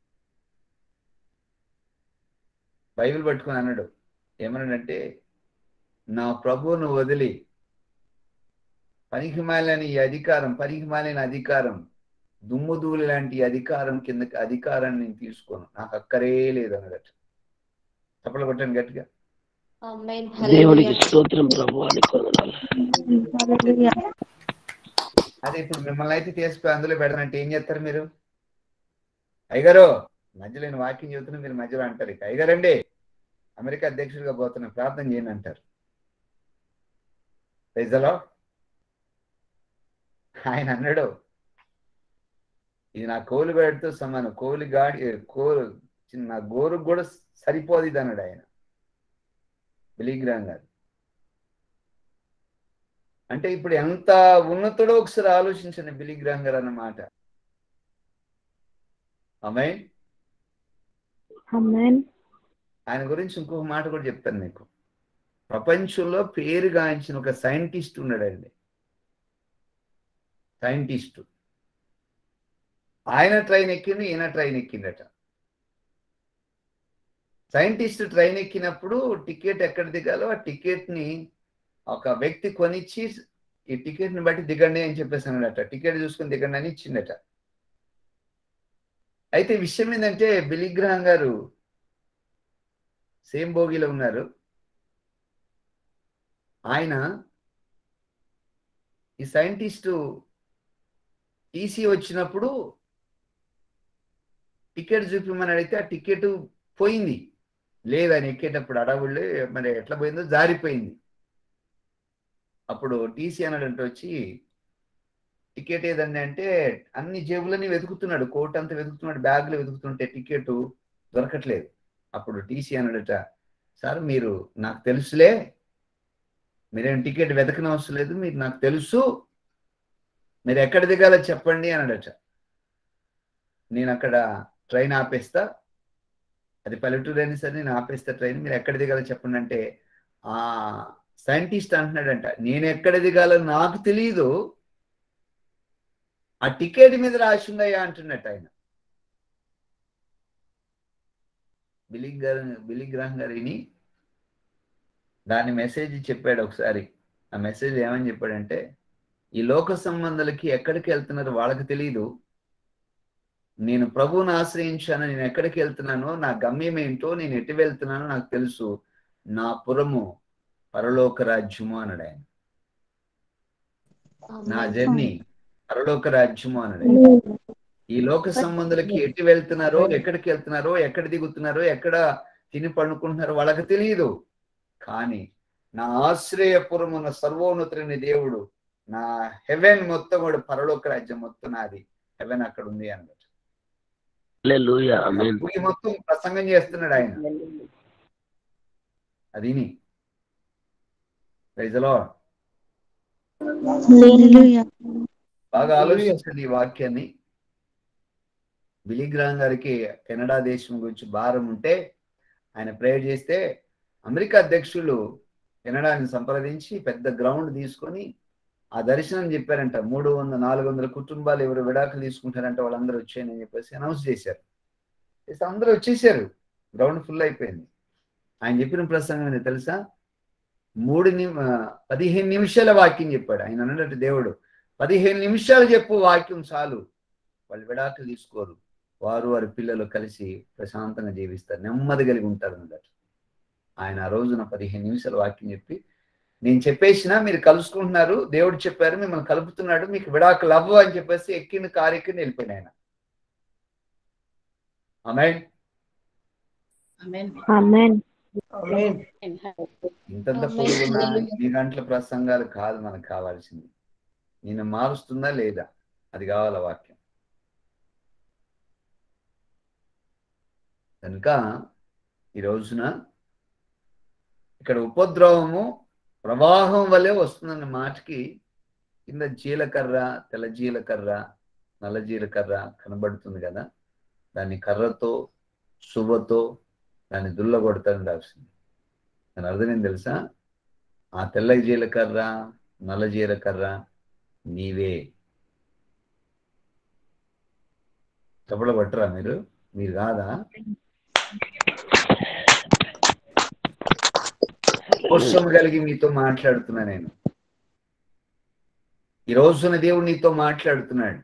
బైబిల్ పట్టుకొని అన్నాడు ఏమన్నాడంటే నా ప్రభువును వదిలి పనికిమాలని ఈ అధికారం పనికిమాలిన అధికారం దుమ్ముదూలి లాంటి అధికారం కిందకి అధికారాన్ని నేను తీసుకోను నాకు అక్కరే లేదు అన్నదట చప్పలు కొట్టాను గట్టిగా ఆమేన్ దేవునికి స్తోత్రం ప్రభు అని కొందనాలు హల్లెలూయా అదే ఇప్పుడు మిమ్మల్ని అయితే తీసుకుని అందులో పెడతానంటే ఏం చేస్తారు మీరు అయ్యగారు మధ్యలో నేను వాక్యం చెబుతున్నా మీరు మధ్యలో అంటారు ఇక అయ్యగారండి అమెరికా అధ్యక్షుడిగా పోతున్నా ప్రార్థన చేయండి అంటారు ప్రజలో ఆయన అన్నాడు ఇది నా కోలు గాడితో సమానం కోలి గాడి కోలు చిన్న గోరు కూడా సరిపోదు ఇది అన్నాడు ఆయన బిలీగ్రామ్ గారు అంటే ఇప్పుడు ఎంత ఉన్నతుడో ఒకసారి ఆలోచించండి బిలీగ్రామ్ గారు అన్నమాట ఆమె ఆమేన్ ఆయన గురించి ఇంకొక మాట కూడా చెప్తాను మీకు ప్రపంచంలో పేరుగాంచిన ఒక సైంటిస్ట్ ఉన్నాడండి సైంటిస్ట్ ఆయన ట్రైన్ ఎక్కింది ఈయన ట్రైన్ ఎక్కిందట సైంటిస్ట్ ట్రైన్ ఎక్కినప్పుడు టికెట్ ఎక్కడ దిగాలో ఆ టికెట్ ని ఒక వ్యక్తి కొనిచ్చి ఈ టికెట్ ని బట్టి దిగండి అని చెప్పేసి అన్నాడట టికెట్ చూసుకుని దిగండి అని ఇచ్చిందట అయితే విషయం ఏంటంటే బిలిగ్రహం గారు సేమ్ బోగిలో ఉన్నారు ఆయన ఈ సైంటిస్టు టీసీ వచ్చినప్పుడు టికెట్ చూపిమని అడిగితే ఆ టికెట్ పోయింది లేదు ఆయన ఎక్కేటప్పుడు అడవుళ్ళు మరి ఎట్లా పోయిందో జారిపోయింది అప్పుడు టీసీ అన్నాడంటే వచ్చి టికెట్ ఏదండి అంటే అన్ని జేబులని వెతుకుతున్నాడు కోట్ అంతా వెతుకుతున్నాడు బ్యాగ్లో వెతుకుతుంటే టికెట్ దొరకట్లేదు అప్పుడు టీసీ అన్నాడట సార్ మీరు నాకు తెలుసులే మీరేం టికెట్ వెతకని అవసరం లేదు మీరు నాకు తెలుసు మీరు ఎక్కడ దిగాలో చెప్పండి అన్నాడట నేను అక్కడ ట్రైన్ ఆపేస్తా అది పల్లెటూరు అయినా సరే నేను ఆపేస్తా ట్రైన్ మీరు ఎక్కడ దిగాలో చెప్పండి అంటే ఆ సైంటిస్ట్ అంటున్నాడంట నేను ఎక్కడ దిగాలో నాకు తెలియదు ఆ టికెట్ మీద రాసి ఉందయ్యా అంటున్నట్టు ఆయన బిలి గారు బిలి గ్రహం గారిని దాని మెసేజ్ చెప్పాడు ఒకసారి ఆ మెసేజ్ ఏమని చెప్పాడంటే ఈ లోక సంబంధాలకి ఎక్కడికి వెళ్తున్నారో వాళ్ళకి తెలియదు నేను ప్రభువుని ఆశ్రయించాను నేను ఎక్కడికి వెళ్తున్నానో నా గమ్యం ఏంటో నేను ఎటు వెళ్తున్నానో నాకు తెలుసు నా పురము పరలోక రాజ్యము అన్నాడు ఆయన నా జర్నీ పరలోక రాజ్యము అన్నాడు ఆయన. ఈ లోక సంబంధులకి ఎటు వెళ్తున్నారో ఎక్కడికి వెళ్తున్నారో ఎక్కడ దిగుతున్నారో ఎక్కడ తిని పండుకుంటున్నారో వాళ్ళకి తెలియదు కానీ నా ఆశ్రయపురమున్న సర్వోన్నతుని దేవుడు నా హెవెన్ మొత్తం కూడా పరలోక రాజ్యం మొత్తం నాది హెవెన్ అక్కడ ఉంది అన్నమాట హల్లెలూయా ఆమేన్ భూమి మొత్తం ప్రసంగం చేస్తున్నాడు ఆయన అది Praise the Lord. హల్లెలూయా బాగా ఆలోచించండి ఈ వాక్యాన్ని బిలిగ్రామ్ గారికి కెనడా దేశం గురించి భారం ఉంటే ఆయన ప్రేయర్ చేస్తే అమెరికా అధ్యక్షులు కెనడాని సంప్రదించి పెద్ద గ్రౌండ్ తీసుకొని ఆ దర్శనం చెప్పారంట మూడు వందల నాలుగు వందల కుటుంబాలు ఎవరు విడాకులు తీసుకుంటారంటే వాళ్ళందరూ వచ్చాయని చెప్పేసి అనౌన్స్ చేశారు చేస్తే అందరూ వచ్చేసారు గ్రౌండ్ ఫుల్ అయిపోయింది ఆయన చెప్పిన ప్రసంగం ఏంది తెలుసా మూడు నిమి ఆ, పదిహేను నిమిషాల వాక్యం చెప్పాడు ఆయన అన్నట్టు దేవుడు పదిహేను నిమిషాలు చెప్పు వాక్యం చాలు వాళ్ళు విడాకులు తీసుకోరు వారు వారి పిల్లలు కలిసి ప్రశాంతంగా జీవిస్తారు నెమ్మది కలిగి ఉంటారు అన్నట్టు ఆయన ఆ రోజున పదిహేను నిమిషాల వాక్యం చెప్పి నేను చెప్పేసిన మీరు కలుసుకుంటున్నారు దేవుడు చెప్పారు మిమ్మల్ని కలుపుతున్నాడు మీకు విడాకులు అవ్వు అని చెప్పేసి ఎక్కిన కారు ఎక్కి వెళ్ళిపోయిన ఆయన ఆమె ఆమేన్ ఆమేన్ ఇంతంత పొరుగున్న ఈ గంటల ప్రసంగాలు కాదు మనకు కావాల్సింది నిన్ను మారుస్తుందా లేదా అది కావాల వాక్యం కనుక ఈ రోజున ఇక్కడ ఉపద్రవము ప్రవాహం వలె వస్తుందన్న మాటకి కింద జీలకర్ర తెల్ల జీలకర్ర నల్ల జీలకర్ర కనబడుతుంది కదా దాన్ని కర్రతో శుభతో దాన్ని దుల్లగొడతారని రాసింది దాని అర్థం ఏం తెలుసా ఆ తెల్ల జీలకర్ర నల్ల జీలకర్ర నీవే చప్పట్లు కొట్టరా మీరు మీరు కాదా కోసం కలిగి మీతో మాట్లాడుతున్నా నేను ఈ రోజున దేవుడు నీతో మాట్లాడుతున్నాడు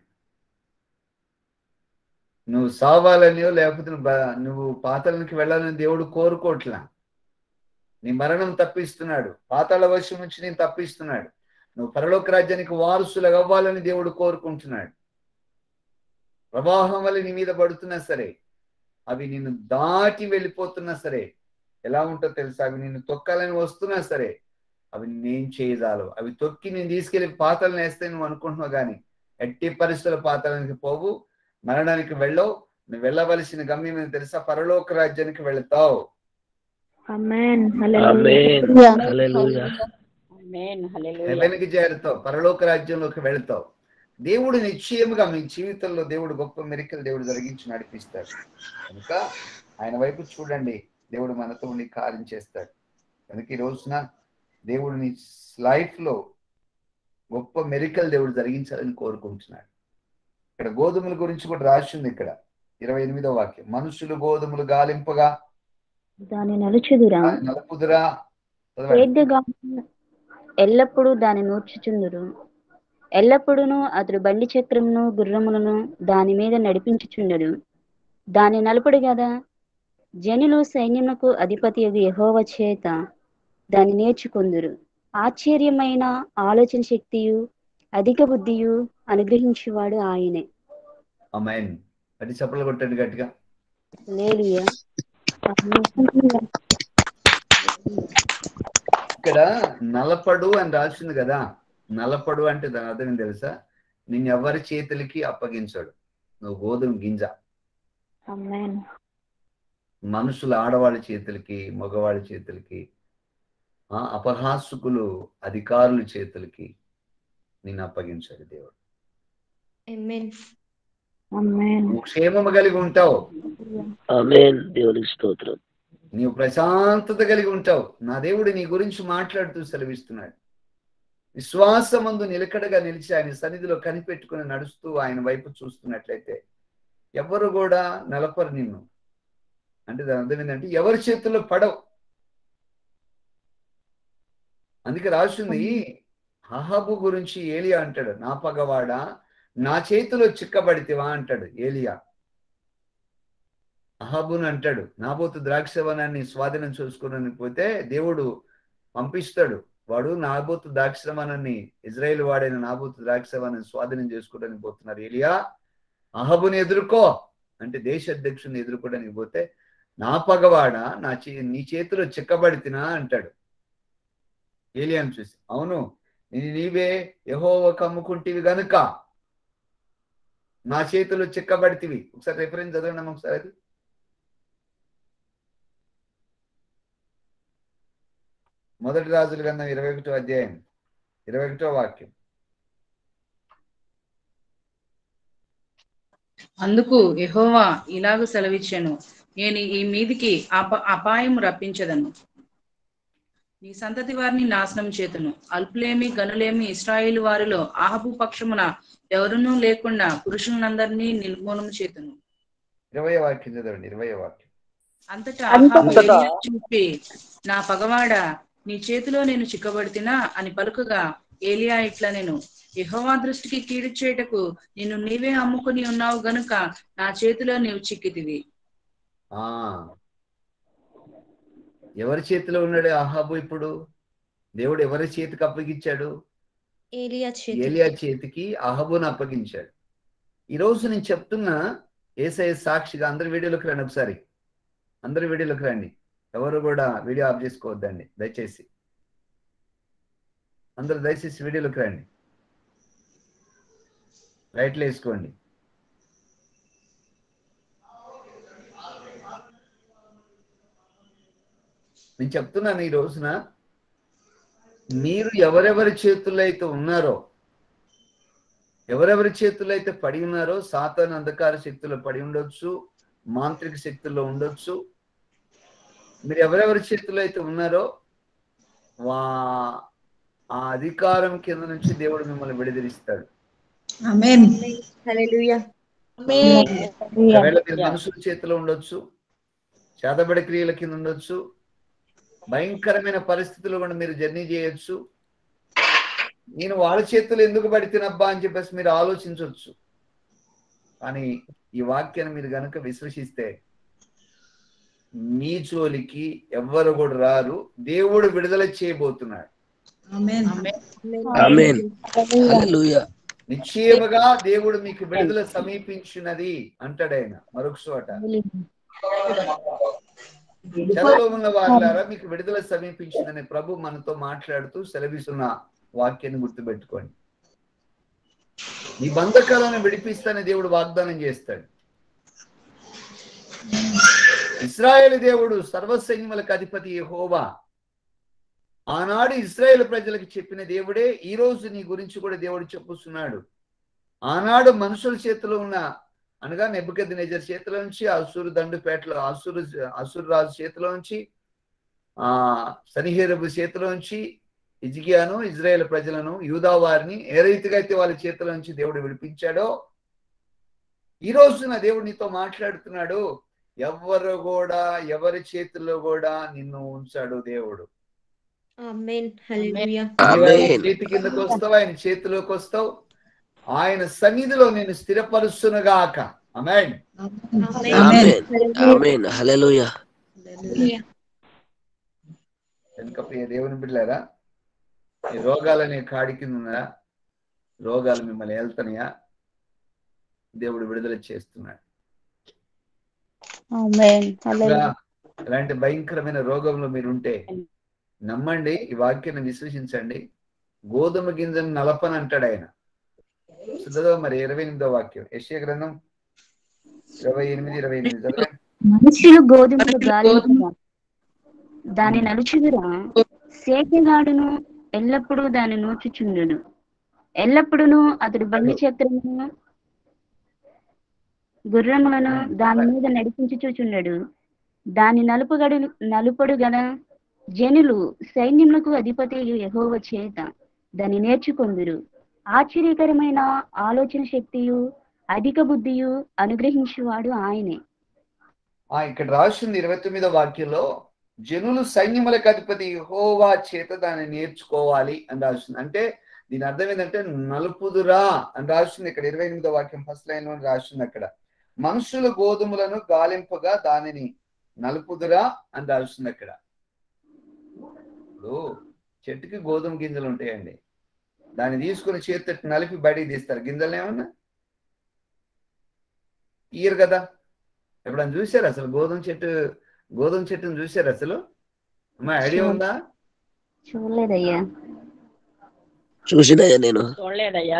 నువ్వు సావాలనియో లేకపోతే నువ్వు బ- నువ్వు పాతాళానికి వెళ్ళాలని దేవుడు కోరుకోవట్లా నీ మరణం తప్పిస్తున్నాడు పాతాళ వశం నుంచి నేను తప్పిస్తున్నాడు నువ్వు పరలోక రాజ్యానికి వారసులు అవ్వాలని దేవుడు కోరుకుంటున్నాడు ప్రవాహం వల్ల నీ మీద పడుతున్నా సరే అవి నిన్ను దాటి వెళ్ళిపోతున్నా సరే ఎలా ఉంటుందో తెలుసా అవి నిన్ను తొక్కాలని వస్తున్నా సరే అవి నేను చేయజాలు అవి తొక్కి నేను తీసుకెళ్లి పాతలను వేస్తే నువ్వు అనుకుంటున్నావు కానీ ఎట్టి పరిస్థితుల పాతాళానికి పోవు మరణానికి వెళ్ళవు నువ్వు వెళ్ళవలసిన గమ్యం ఏంటో తెలుసా పరలోక రాజ్యానికి వెళతావు ఆమేన్ ఆమేన్ హల్లెలూయా హల్లెలూయా ఆమేన్ హల్లెలూయా హెవెన్కి చేరుతావు పరలోక రాజ్యంలోకి వెళతావు దేవుడు నిశ్చయముగా మీ జీవితంలో దేవుడు గొప్ప మెరికలు దేవుడు జరిగించి నడిపిస్తాడు కనుక ఆయన వైపు చూడండి దేవుడు మనతో ఉండి కార్యం చేస్తాడు కనుక ఈ రోజున దేవుడు నీ లైఫ్ లో గొప్ప మెరికల్ దేవుడు జరిగించాలని కోరుకుంటున్నాడు ఇక్కడ గోధుమల గురించి కూడా రాసింది ఇక్కడ ఇరవై ఎనిమిదో వాక్యం మనుషులు గోధుమలు గాలింపగా దాని నలుచుదురా నలుపుదురా చదవండి. సేద్యగా ఎల్లప్పుడూ దాని నూర్చుచుందురు ఎల్లప్పుడూను అతడు బండి చక్రమును గుర్రములను దాని మీద నడిపించుచుండడు దాని నలుపుడు కదా జనులు సైన్యమునకు అధిపతి యహోవ చేత దాన్ని నేర్చుకుందురు ఆశ్చర్యమైన ఆలోచన శక్తియు అధిక బుద్ధియు అనుగ్రహించువాడు ఆయనే అమ్మాయిని అది చప్పలు కొట్టండి గట్టిగా లేలుయా ఇక్కడ నలపడు అని రాసింది కదా నలపడు అంటే దాని అర్థం ఏం తెలుసా నిన్నెవ్వరి చేతులకి అప్పగించడు నువ్వు గోధుమ గింజ ఆమేన్ మనుషుల ఆడవాళ్ళ చేతులకి మగవాళ్ళ చేతులకి ఆ అపహాసుకులు అధికారుల చేతులకి నిన్ను అప్పగించాడు దేవుడు Amen. ఆమేన్ నువ్వు క్షేమము కలిగి ఉంటావు ఆమెన్ దేవునికి స్తోత్రం నీవు ప్రశాంతత కలిగి ఉంటావు నా దేవుడు నీ గురించి మాట్లాడుతూ సెలవిస్తున్నాడు విశ్వాసమందు నిలకడగా నిలిచి ఆయన సన్నిధిలో కనిపెట్టుకుని నడుస్తూ ఆయన వైపు చూస్తున్నట్లయితే ఎవరు కూడా నిలపరు నిన్ను అంటే దాని అర్థం ఏంటంటే ఎవరి చేతుల్లో పడవు అందుకే రాసింది అహబు గురించి ఏలియా అంటాడు నా పగవాడా నా చేతిలో చిక్కబడితివా అంటాడు ఏలియా అహబును అంటాడు నాబోతు ద్రాక్షవనాన్ని స్వాధీనం చూసుకుని పోతే దేవుడు పంపిస్తాడు వాడు నాబోతు ద్రాక్షవనాన్ని ఇజ్రాయేల్ వాడైన నాబోతు ద్రాక్షవనాన్ని స్వాధీనం చేసుకోవడానికి పోతున్నారు ఏలియా అహబుని ఎదుర్కో అంటే దేశ అధ్యక్షుని ఎదుర్కోవడానికి పోతే నా పగవాడ నా చే నీ చేతిలో చిక్కబడితినా అంటాడు ఏలియాను చూసి అవును నేను నీవే యహోవ కమ్ముకుంటివి గనుక నా చేతిలో చిక్కబడితివి ఒకసారి రిఫరెన్స్ చదవండి ఒకసారి అది మొదటి రాజుల గ్రంథం ఇరవై ఒకటో అధ్యాయం ఇరవై ఒకటో వాక్యం అందుకు యెహోవా ఇలాగ సెలవిచ్చాను నేను ఈ మీదికి అప అపాయం రప్పించదను నీ సంతతి వారిని నాశనం చేతును అల్పులేమి గనులేమి ఇస్రాయేలు వారిలో ఆహబు పక్షమున ఎవరునూ లేకుండా పురుషులందరినీ నిర్మూలన చేతును ఇరవై వాక్యం చదవండి ఇరవై వాక్యం అంతటా అంతటా- ఆహాబు ఏలీయాను చూపి నా పగవాడా నీ చేతిలో నేను చిక్కబడితినా అని పలుకగా ఏలియా ఇట్లా నేను యెహోవా దృష్టికి కీడు చేయటకు నిన్ను నీవే అమ్ముకుని ఉన్నావు గనుక నా చేతిలో నీవు చిక్కితివి ఆ ఎవరి చేతిలో ఉన్నాడు అహాబు ఇప్పుడు దేవుడు ఎవరి చేతికి అప్పగించాడు ఏలియా చేతి ఏలియా చేతికి అహబును అప్పగించాడు ఈ రోజు నేను చెప్తున్నా ఏసఐ సాక్షిగా అందరి వీడియోలోకి రండి ఒకసారి అందరి వీడియోలోకి రండి ఎవరు కూడా వీడియో ఆఫ్ చేసుకోవద్దండి దయచేసి అందరూ దయచేసి వీడియోలోకి రండి లైట్లు వేసుకోండి నేను చెప్తున్నాను ఈ రోజున మీరు ఎవరెవరి చేతుల్లో అయితే ఉన్నారో ఎవరెవరి చేతుల్లో అయితే పడి ఉన్నారో సాతాను అంధకార శక్తుల్లో పడి ఉండొచ్చు మాంత్రిక శక్తుల్లో ఉండొచ్చు మీరు ఎవరెవరి చేతుల్లో అయితే ఉన్నారో వా ఆ అధికారం కింద నుంచి దేవుడు మిమ్మల్ని విడుదలిస్తాడు ఆమెన్ హల్లెలూయా ఒకవేళ మీరు మనుషుల చేతిలో ఉండొచ్చు చేతబడి క్రియల కింద ఉండొచ్చు భయంకరమైన పరిస్థితుల్లో కూడా మీరు జర్నీ చేయొచ్చు నేను వాళ్ళ చేతులు ఎందుకు పడితేనబ్బా అని చెప్పేసి మీరు ఆలోచించవచ్చు కానీ ఈ వాక్యాన్ని మీరు గనుక విశ్వసిస్తే మీ జోలికి ఎవ్వరు కూడా రారు దేవుడు విడుదల చేయబోతున్నాడు ఆమెన్ ఆమెన్ హల్లెలూయా నిశ్చయముగా దేవుడు మీకు విడుదల సమీపించినది అంటాడు ఆయన మరొక చోట చెరలో ఉన్న వారులారా మీకు విడుదల సమీపించిందని ప్రభు మనతో మాట్లాడుతూ సెలవిస్తున్న వాక్యాన్ని గుర్తుపెట్టుకోండి నీ బంధకాలను విడిపిస్తానని దేవుడు వాగ్దానం చేస్తాడు ఇస్రాయేల్ దేవుడు సర్వసైన్యములకు అధిపతి యెహోవా ఆనాడు ఇస్రాయేల్ ప్రజలకు చెప్పిన దేవుడే ఈ రోజు నీ గురించి కూడా దేవుడు చెప్పుస్తున్నాడు ఆనాడు మనుషుల చేతిలో ఉన్న అనగా నెబ్బకెద్ది నెజర్ చేతిలో నుంచి అసురు దండుపేటలో అసురు అసురు రాజు చేతిలో నుంచి ఆ సనిహేరబు చేతిలో నుంచి ఇజిగియాను ఇజ్రాయేల్ ప్రజలను యూదా వారిని ఏ రీతిగా అయితే వాళ్ళ చేతిలో నుంచి దేవుడు విడిపించాడో ఈ రోజున దేవుడు నీతో మాట్లాడుతున్నాడు ఎవరు కూడా ఎవరి చేతిలో కూడా నిన్ను ఉంచాడు దేవుడు ఆమేన్ హల్లెలూయా నీవు ఆయన ఆమేన్ చేతి కిందకు వస్తావు ఆయన చేతిలోకి వస్తావు ఆయన సన్నిధిలో నేను స్థిరపరుస్తునుగాక అమెన్ ఆమెన్ ఆమెన్ హల్లెలూయా వెనుక ప్రియ దేవుని బిడ్డారా ఈ రోగాలనే కాడి కింద ఉన్నారా రోగాలు మిమ్మల్ని వెళ్తున్నాయా దేవుడు విడుదల చేస్తున్నాడు ఆమేన్ ఇంకా ఇలాంటి భయంకరమైన రోగంలో మీరుంటే నమ్మండి ఈ వాక్యాన్ని విశ్వసించండి గోధుమ గింజను నలపని అంటాడు ఆయన చదువు మరి ఇరవై ఎనిమిదో వాక్యం యశ్య గ్రంథం ఇరవై ఎనిమిది ఇరవై ఎనిమిది చదవండి మనుషులు గోధుమలు గాలించుగా దాని నలుచుదురా సేకెగాడును ఎల్లప్పుడూ దాని నూచుచుండును ఎల్లప్పుడూ అతడు బండి చక్రమును గుర్రములను దాని మీద నడిపించుచుచుండడు దాని నలుపుగడు నలుపడు గల జనులు సైన్యములకు అధిపతి యెహోవ చేత దాన్ని నేర్చుకొందురు ఆశ్చర్యకరమైన ఆలోచన శక్తియు అధిక బుద్ధియు అనుగ్రహించువాడు ఆయనే ఆ ఇక్కడ రాసింది ఇరవై తొమ్మిదో వాక్యంలో జనులు సైన్యములకు అధిపతి హోవా చేత దాన్ని నేర్చుకోవాలి అని రాసింది అంటే దీని అర్థం ఏంటంటే నలుపుదురా అని రాసింది ఇక్కడ ఇరవై ఎనిమిదో వాక్యం ఫస్ట్ లైన్ లో రాసింది అక్కడ మనుషులు గోధుమలను గాలింపగా దానిని నలుపుదురా అని రాసింది అక్కడ ఇప్పుడు చెట్టుకి గోధుమ గింజలు ఉంటాయండి దాన్ని తీసుకుని చేతి నలిపి బయటికి తీస్తారు గింజలు ఏమన్నా ఇయరు కదా ఎప్పుడైనా చూసారు అసలు గోధుమ చెట్టు గోధుమ చెట్టును చూసారు అసలు అమ్మా ఐడియా ఉందా చూడలేదయ్యా చూసినయ్యా నేను చూడలేదయ్యా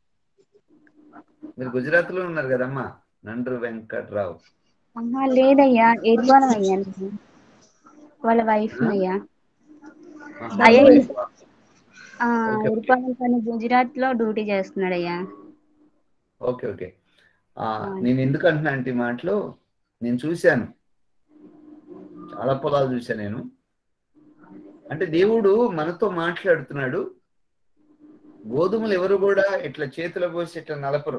మీరు గుజరాత్ లో ఉన్నారు కదమ్మా నండ్రు వెంకట్రావు ఆహా, లేదయ్యా ఎరువాలం అయ్యా నేను. వాళ్ళ వైఫ్ అయ్యా ఆహా, అయ్యా, right. ఆ, ఓకే. ఎరుపాలెం తను గుజరాత్ లో డ్యూటీ చేస్తున్నాడయ్యా ఓకే ఓకే ఆ, నేను ఎందుకు అంటున్నా అంటే ఈ మాటలు నేను చూశాను చాలా పొలాలు చూశాను నేను అంటే దేవుడు మనతో మాట్లాడుతున్నాడు గోధుమలు ఎవరు కూడా ఇట్లా చేతిలో పోసి ఇట్లా నలపరు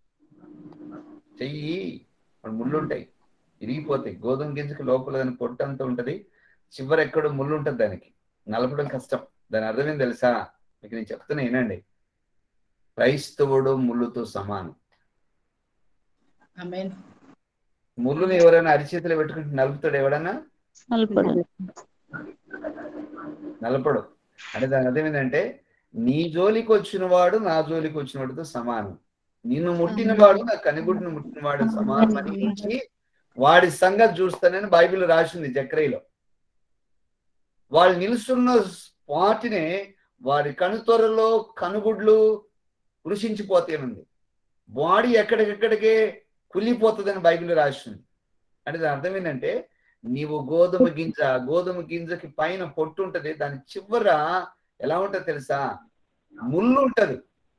చెయ్యి మన ముళ్ళు ఉంటాయి ఇరిగిపోతాయి గోధుమ గింజకి లోపల దాని పొట్టు అంతా ఉంటది చివరి ఎక్కడో ముళ్ళు ఉంటుంది దానికి నలపడం కష్టం దాని అర్థం ఏం తెలుసా మీకు నేను చెప్తున్నా వినండి క్రైస్తవుడు ముళ్ళుతో సమానం ఆమేన్ ముళ్ళుని ఎవరైనా అరిచేతిలో పెట్టుకుంటే నలుపుతాడు ఎవడన్నా నలపడు అంటే దాని అర్థం ఏంటంటే నీ జోలికి వచ్చిన వాడు నా జోలికి వచ్చిన వాడితో సమానం నిన్ను ముట్టిన వాడు నా కనిగుడ్డును ముట్టిన వాడు సమానం అని ఇచ్చి వాడి సంగతి చూస్తానని బైబిల్ రాసింది జక్రయిలో వాళ్ళు నిలుస్తున్న వాటినే వారి కనుతొరలో కనుగుడ్లు కృషించిపోతేనుంది బాడీ ఎక్కడికెక్కడికే కుళ్ళిపోతుందని బైబిల్ రాసింది అంటే దాని అర్థం ఏంటంటే నీవు గోధుమ గింజ గోధుమ గింజకి పైన పొట్టు ఉంటది దాని చివర ఎలా ఉంటది తెలుసా ముళ్ళు ఉంటది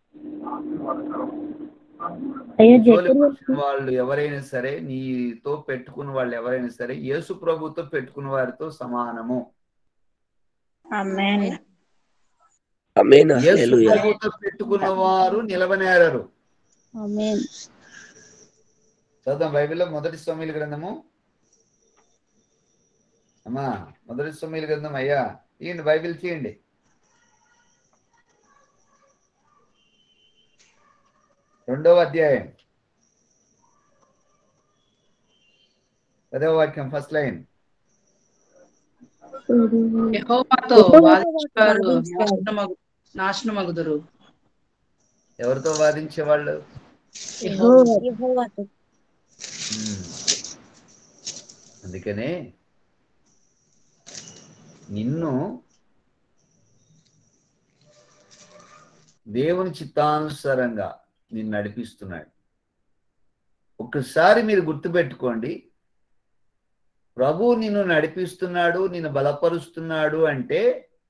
అయ్యో జోలికి జకరియా వచ్చిన వాళ్ళు ఎవరైనా సరే నీతో పెట్టుకున్న వాళ్ళు ఎవరైనా సరే యేసు ప్రభుతో పెట్టుకున్న వారితో సమానము ఆమేన్ అమేన్ యేసు హల్లెలూయా ప్రభుతో పెట్టుకున్న వారు నిలవనేరరు ఆమేన్ చదువుదాం బైబిల్లో మొదటి సోమీల గ్రంథము అమ్మా మొదటి సోమీల గ్రంథం అయ్యా తీయండి బైబిల్ తీయండి రెండవ అధ్యాయం పదవ వాక్యం ఫస్ట్ లైన్ యెహోవాతో వాదించువారు నాశనమగు నాశనమగుదురు ఎవరితో వాదించే వాళ్ళు యెహోవాతో అందుకనే నిన్ను దేవుని చిత్తానుసారంగా నిన్ను నడిపిస్తున్నాడు ఒక్కసారి మీరు గుర్తుపెట్టుకోండి ప్రభు నిన్ను నడిపిస్తున్నాడు నిన్ను బలపరుస్తున్నాడు అంటే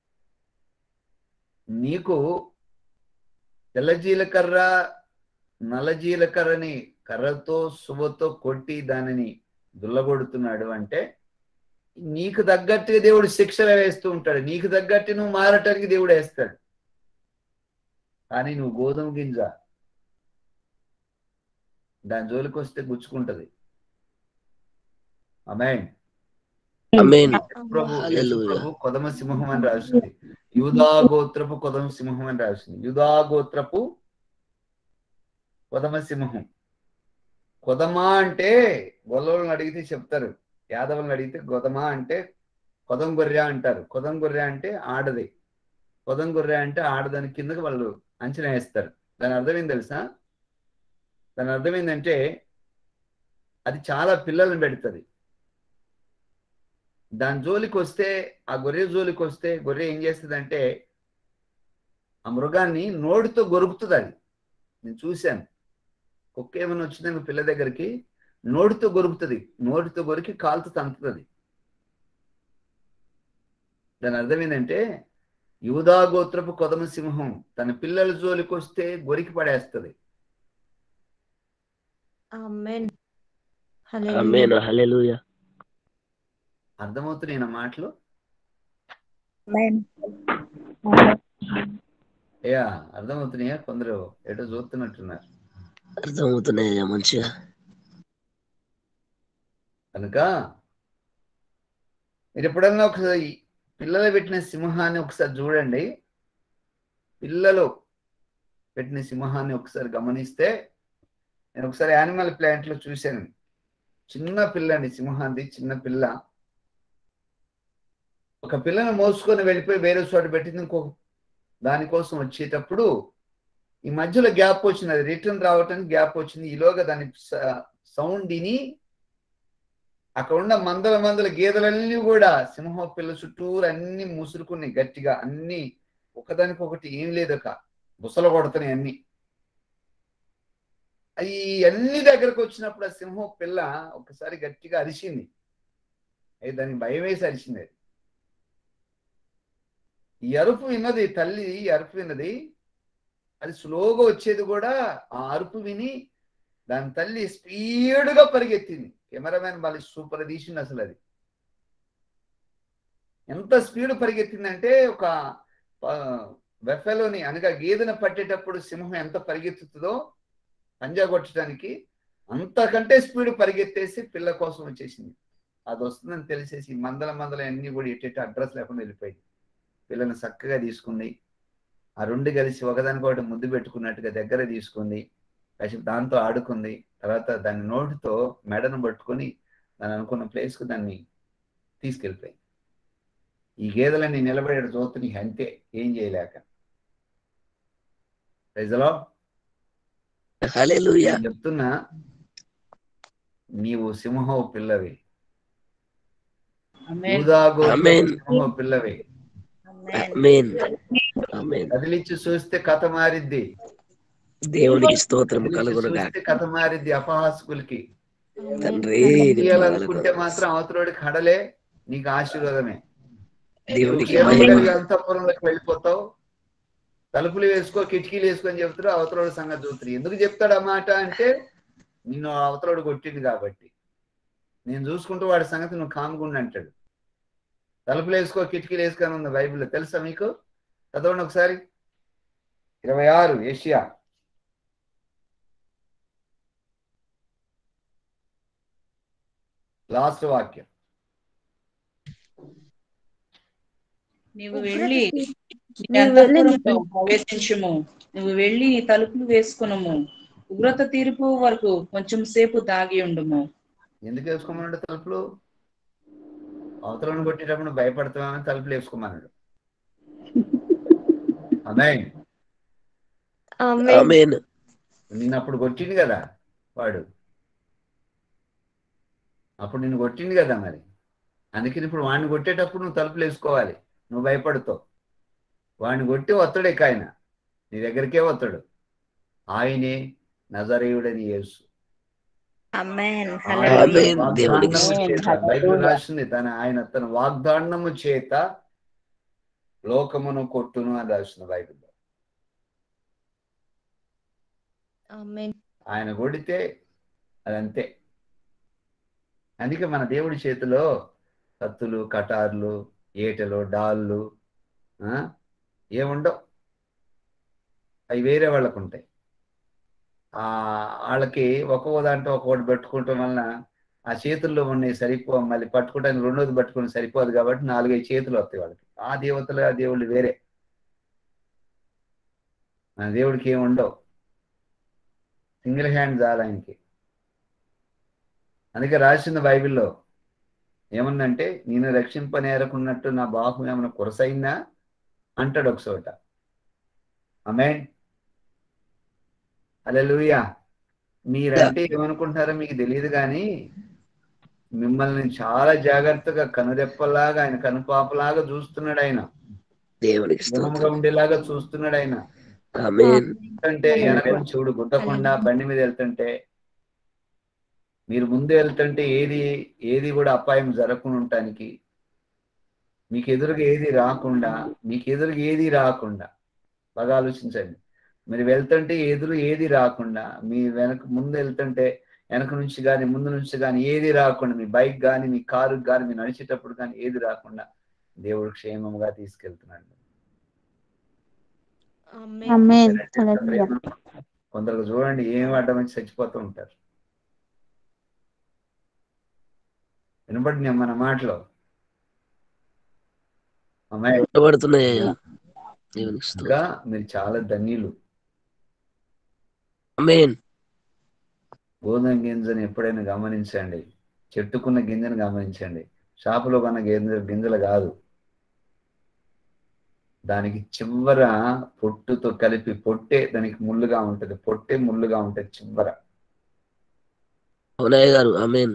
నీకు తెల్ల జీలకర్ర నల్ల జీలకర్రని కర్రతో సువ్వతో కొట్టి దానిని దుల్లగొడుతున్నాడు అంటే నీకు తగ్గట్టుగా దేవుడు శిక్షలు వేస్తూ ఉంటాడు నీకు తగ్గట్టు నువ్వు మారటానికి దేవుడు వేస్తాడు కానీ నువ్వు గోధుమ గింజ దాని జోలికి వస్తే గుచ్చుకుంటది అమెన్ అమేన్ ప్రభు యేసు హల్లెలూయా. ప్రభు కొదమ సింహం అని రాసింది యూదా గోత్రపు కొదమ సింహం అని రాసింది యూదా గోత్రపు కొదమ సింహం కొదమ అంటే గొల్లలను అడిగితే చెప్తారు యాదవులను అడిగితే గొదమ అంటే కొదం గొర్రె అంటారు కొదం గొర్రె అంటే ఆడది కొదం గొర్రె అంటే ఆడదాని కిందకి వాళ్ళు అంచనా వేస్తారు దాని అర్థం ఏం తెలుసా దాని అర్థం ఏంటంటే అది చాలా పిల్లల్ని పెడుతుంది దాని జోలికి వస్తే ఆ గొర్రె జోలికి వస్తే గొర్రె ఏం చేస్తుంది అంటే ఆ మృగాన్ని నోటితో గొరుకుతుంది అది నేను చూశాను కుక్క ఏమైనా వచ్చిందని పిల్ల దగ్గరికి నోటితో గొరుకుతుంది నోటితో గొరికి కాలుతో తంతుతుంది దాని అర్థం ఏంటంటే యూదా గోత్రపు కొదమ సింహం తన పిల్లల జోలికి వస్తే గొరికి పడేస్తుంది ఆమెన్ ఆమెన్ హల్లెలూయా అర్థమవుతున్నాయి నా మాటలు ఆమెన్ అయ్యా అర్థమవుతున్నాయా కొందరు ఎటో చూస్తున్నట్టున్నారు అర్థమవుతున్నాయ్యా మంచిగా కనుక మీరు ఎప్పుడన్నా ఒకసారి పిల్లలు పెట్టిన సింహాన్ని ఒకసారి చూడండి పిల్లలు పెట్టిన సింహాన్ని ఒకసారి గమనిస్తే నేను ఒకసారి యానిమల్ ప్లాంట్ లో చూశాను చిన్న పిల్ల అండి సింహాన్ని చిన్న పిల్ల ఒక పిల్లను మోసుకొని వెళ్ళిపోయి వేరే చోట పెట్టింది ఇంకో దానికోసం వచ్చేటప్పుడు ఈ మధ్యలో గ్యాప్ వచ్చింది అది రిటర్న్ రావటానికి గ్యాప్ వచ్చింది ఈలోగా దాని సౌండ్ విని అక్కడ ఉన్న మందల మందల గేదెలన్నీ కూడా సింహం పిల్ల చుట్టూరు అన్ని ముసురుకున్నాయి గట్టిగా అన్ని ఒకదానికి ఒకటి ఏం లేదక బుసలు కొడుతున్నాయి అన్ని అవి అన్ని దగ్గరకు వచ్చినప్పుడు ఆ సింహం పిల్ల ఒకసారి గట్టిగా అరిచింది అయితే దానికి భయం వేసి అరిచింది అది ఈ అరుపు విన్నది తల్లి ఈ అరుపు విన్నది అది స్లోగా వచ్చేది కూడా ఆ అరుపు విని దాని తల్లి స్పీడ్గా పరిగెత్తింది కెమెరామెన్ వాళ్ళు సూపర్ తీసింది అసలు అది ఎంత స్పీడ్ పరిగెత్తిందంటే ఒక వెఫెలోని అనగా గేదెను పట్టేటప్పుడు సింహం ఎంత పరిగెత్తుతుందో పంజా కొట్టడానికి అంతకంటే స్పీడ్ పరిగెత్తేసి పిల్ల కోసం వచ్చేసింది అది వస్తుందని తెలిసేసి మందల మందల అన్ని కూడా ఎట్టేట అడ్రస్ లేకుండా వెళ్ళిపోయింది పిల్లని చక్కగా తీసుకుంది ఆ రెండు కలిసి ఒకదానికొకటి ముద్దు పెట్టుకున్నట్టుగా దగ్గర తీసుకుంది కాసేపు దాంతో ఆడుకుంది తర్వాత దాని నోటితో మెడను పట్టుకొని దాని అనుకున్న ప్లేస్కు దాన్ని తీసుకెళ్ళిపోయింది ఈ గేదెలని నిలబడే చూస్తే నీకు అంతే ఏం చేయలేక ప్రజలో హల్లెలూయా నేను చెప్తున్నా నీవు సింహం పిల్లవి ఆమేన్ యూదా గోత్రపు ఆమేన్. సింహం పిల్లవి ఆమేన్ ఆమేన్ కదిలిచ్చి చూస్తే కథ మారిద్ది దేవునికి స్తోత్రం కదిలిచ్చి కలుగునుగా చూస్తే కథ మారిద్ది అపహాసకులకి తండ్రి తీయాలనుకుంటే మాత్రం అవతలోడికి హడలే నీకు ఆశీర్వాదమే దేవునికి నువ్వు మహిమ కేవలం అంతఃపురంలోకి వెళ్ళిపోతావు తలుపులు వేసుకో కిటికీలు వేసుకొని చెప్తాడు అవతలోడు సంగతి చూస్తారు ఎందుకు చెప్తాడు ఆ మాట అంటే నిన్ను అవతలోడు కొట్టింది కాబట్టి నేను చూసుకుంటూ వాడి సంగతి నువ్వు కాముగుండు అంటాడు తలుపులు వేసుకో కిటికీలు వేసుకొని ఉంది బైబిల్లో తెలుసా మీకు చదవండి ఒకసారి ఇరవై ఆరు ఏషియా లాస్ట్ వాక్యం నీవు వెళ్ళి నీ నీవు వెళ్ళి అంతఃపురంలో ప్రవేశించుము నువ్వు వెళ్ళి నీ తలుపులు వేసుకునుము ఉగ్రత తీర్పు వరకు కొంచెం సేపు దాగి ఉండుము ఎందుకు వేసుకోమన్నాడు తలుపులు అవతలను కొట్టేటప్పుడు భయపడతామని తలుపులు వేసుకోమన్నాడు అమ్మాయి ఆమెన్ ఆమేన్ నిన్ను అప్పుడు కొట్టింది కదా వాడు అప్పుడు నిన్ను కొట్టింది కదా మరి అందుకని ఇప్పుడు వాడిని కొట్టేటప్పుడు నువ్వు తలుపులు వేసుకోవాలి నువ్వు భయపడుతావు వాడిని కొట్టి వస్తాడే కాయన నీ దగ్గరికే వస్తాడు ఆయనే నజరేయుడని యేసు ఆమేన్ ఆయన ఆమేన్. దేవునికి వాగ్దానము చేత బైబిల్ రాసింది తన ఆయన తన వాగ్దానము చేత లోకమును కొట్టును అని రాసింది బైబిల్లో ఆమెన్ ఆయన కొడితే అదంతే అందుకే మన దేవుడి చేతిలో కత్తులు కటార్లు ఏటలు డాళ్ళు ఆ, ఏముండవు అవి వేరే వాళ్ళకు ఉంటాయి ఆ వాళ్ళకి ఒక్కో దాంట్లో ఒక్కొక్కటి పెట్టుకోవటం వలన ఆ చేతుల్లో ఉన్నాయి సరిపో మళ్ళీ పట్టుకోవడానికి రెండోది పట్టుకుని సరిపోదు కాబట్టి నాలుగైదు చేతులు వస్తాయి వాళ్ళకి ఆ దేవతలు ఆ దేవుళ్ళు వేరే మన దేవుడికి ఏమి ఉండవు సింగిల్ హ్యాండ్ చాలు ఆయనకి అందుకే రాసింది బైబిల్లో ఏముందంటే నేను రక్షింపనేరకున్నట్టు నా బాహు ఏమైనా కురసైందా అంటాడు ఒక చోట ఆమె అలెలుయా మీరంటే ఏమనుకుంటారో మీకు తెలియదు కానీ మిమ్మల్ని చాలా జాగ్రత్తగా కనురెప్పలాగా ఆయన కనుపాపలాగా చూస్తున్నాడు ఆయన దేవునికి గుణముగా స్తోత్రం ఉండేలాగా చూస్తున్నాడు ఆయన ఆమెన్ వెళ్తుంటే వెనక నుంచి చూడు గుద్దకుండా బండి మీద వెళ్తుంటే మీరు ముందు వెళ్తుంటే ఏది ఏది కూడా అపాయం జరగకుండా ఉండటానికి మీకు ఎదురుగా ఏది రాకుండా మీకు ఎదురుగా ఏది రాకుండా బాగా ఆలోచించండి మీరు వెళ్తుంటే ఎదురు ఏది రాకుండా మీ వెనక ముందు వెళ్తుంటే వెనక నుంచి కానీ ముందు నుంచి కానీ ఏది రాకుండా మీ బైక్ కానీ మీ కారు కానీ మీ నడిచేటప్పుడు కానీ ఏది రాకుండా దేవుడు క్షేమంగా తీసుకెళ్తున్నాడు ఆమేన్ ఆమేన్ హల్లెలూయా కొందరు చూడండి ఏం అడ్డం వచ్చి చచ్చిపోతూ ఉంటారు వినపడి మన మాటలో అమ్మాయి పడుతున్నాయ్యా దేవునికి స్తోత్రం. ఇంకా మీరు చాలా ధన్యులు ఆమేన్ గోధుమ గింజను ఎప్పుడైనా గమనించండి చెట్టుకున్న గింజను గమనించండి షాపులో కొన్న గింజ గింజలు కాదు దానికి చివర పొట్టుతో కలిపి పొట్టే దానికి ముళ్ళుగా ఉంటది పొట్టే ముళ్ళుగా ఉంటది చివర అవునయ్య గారు ఆమెన్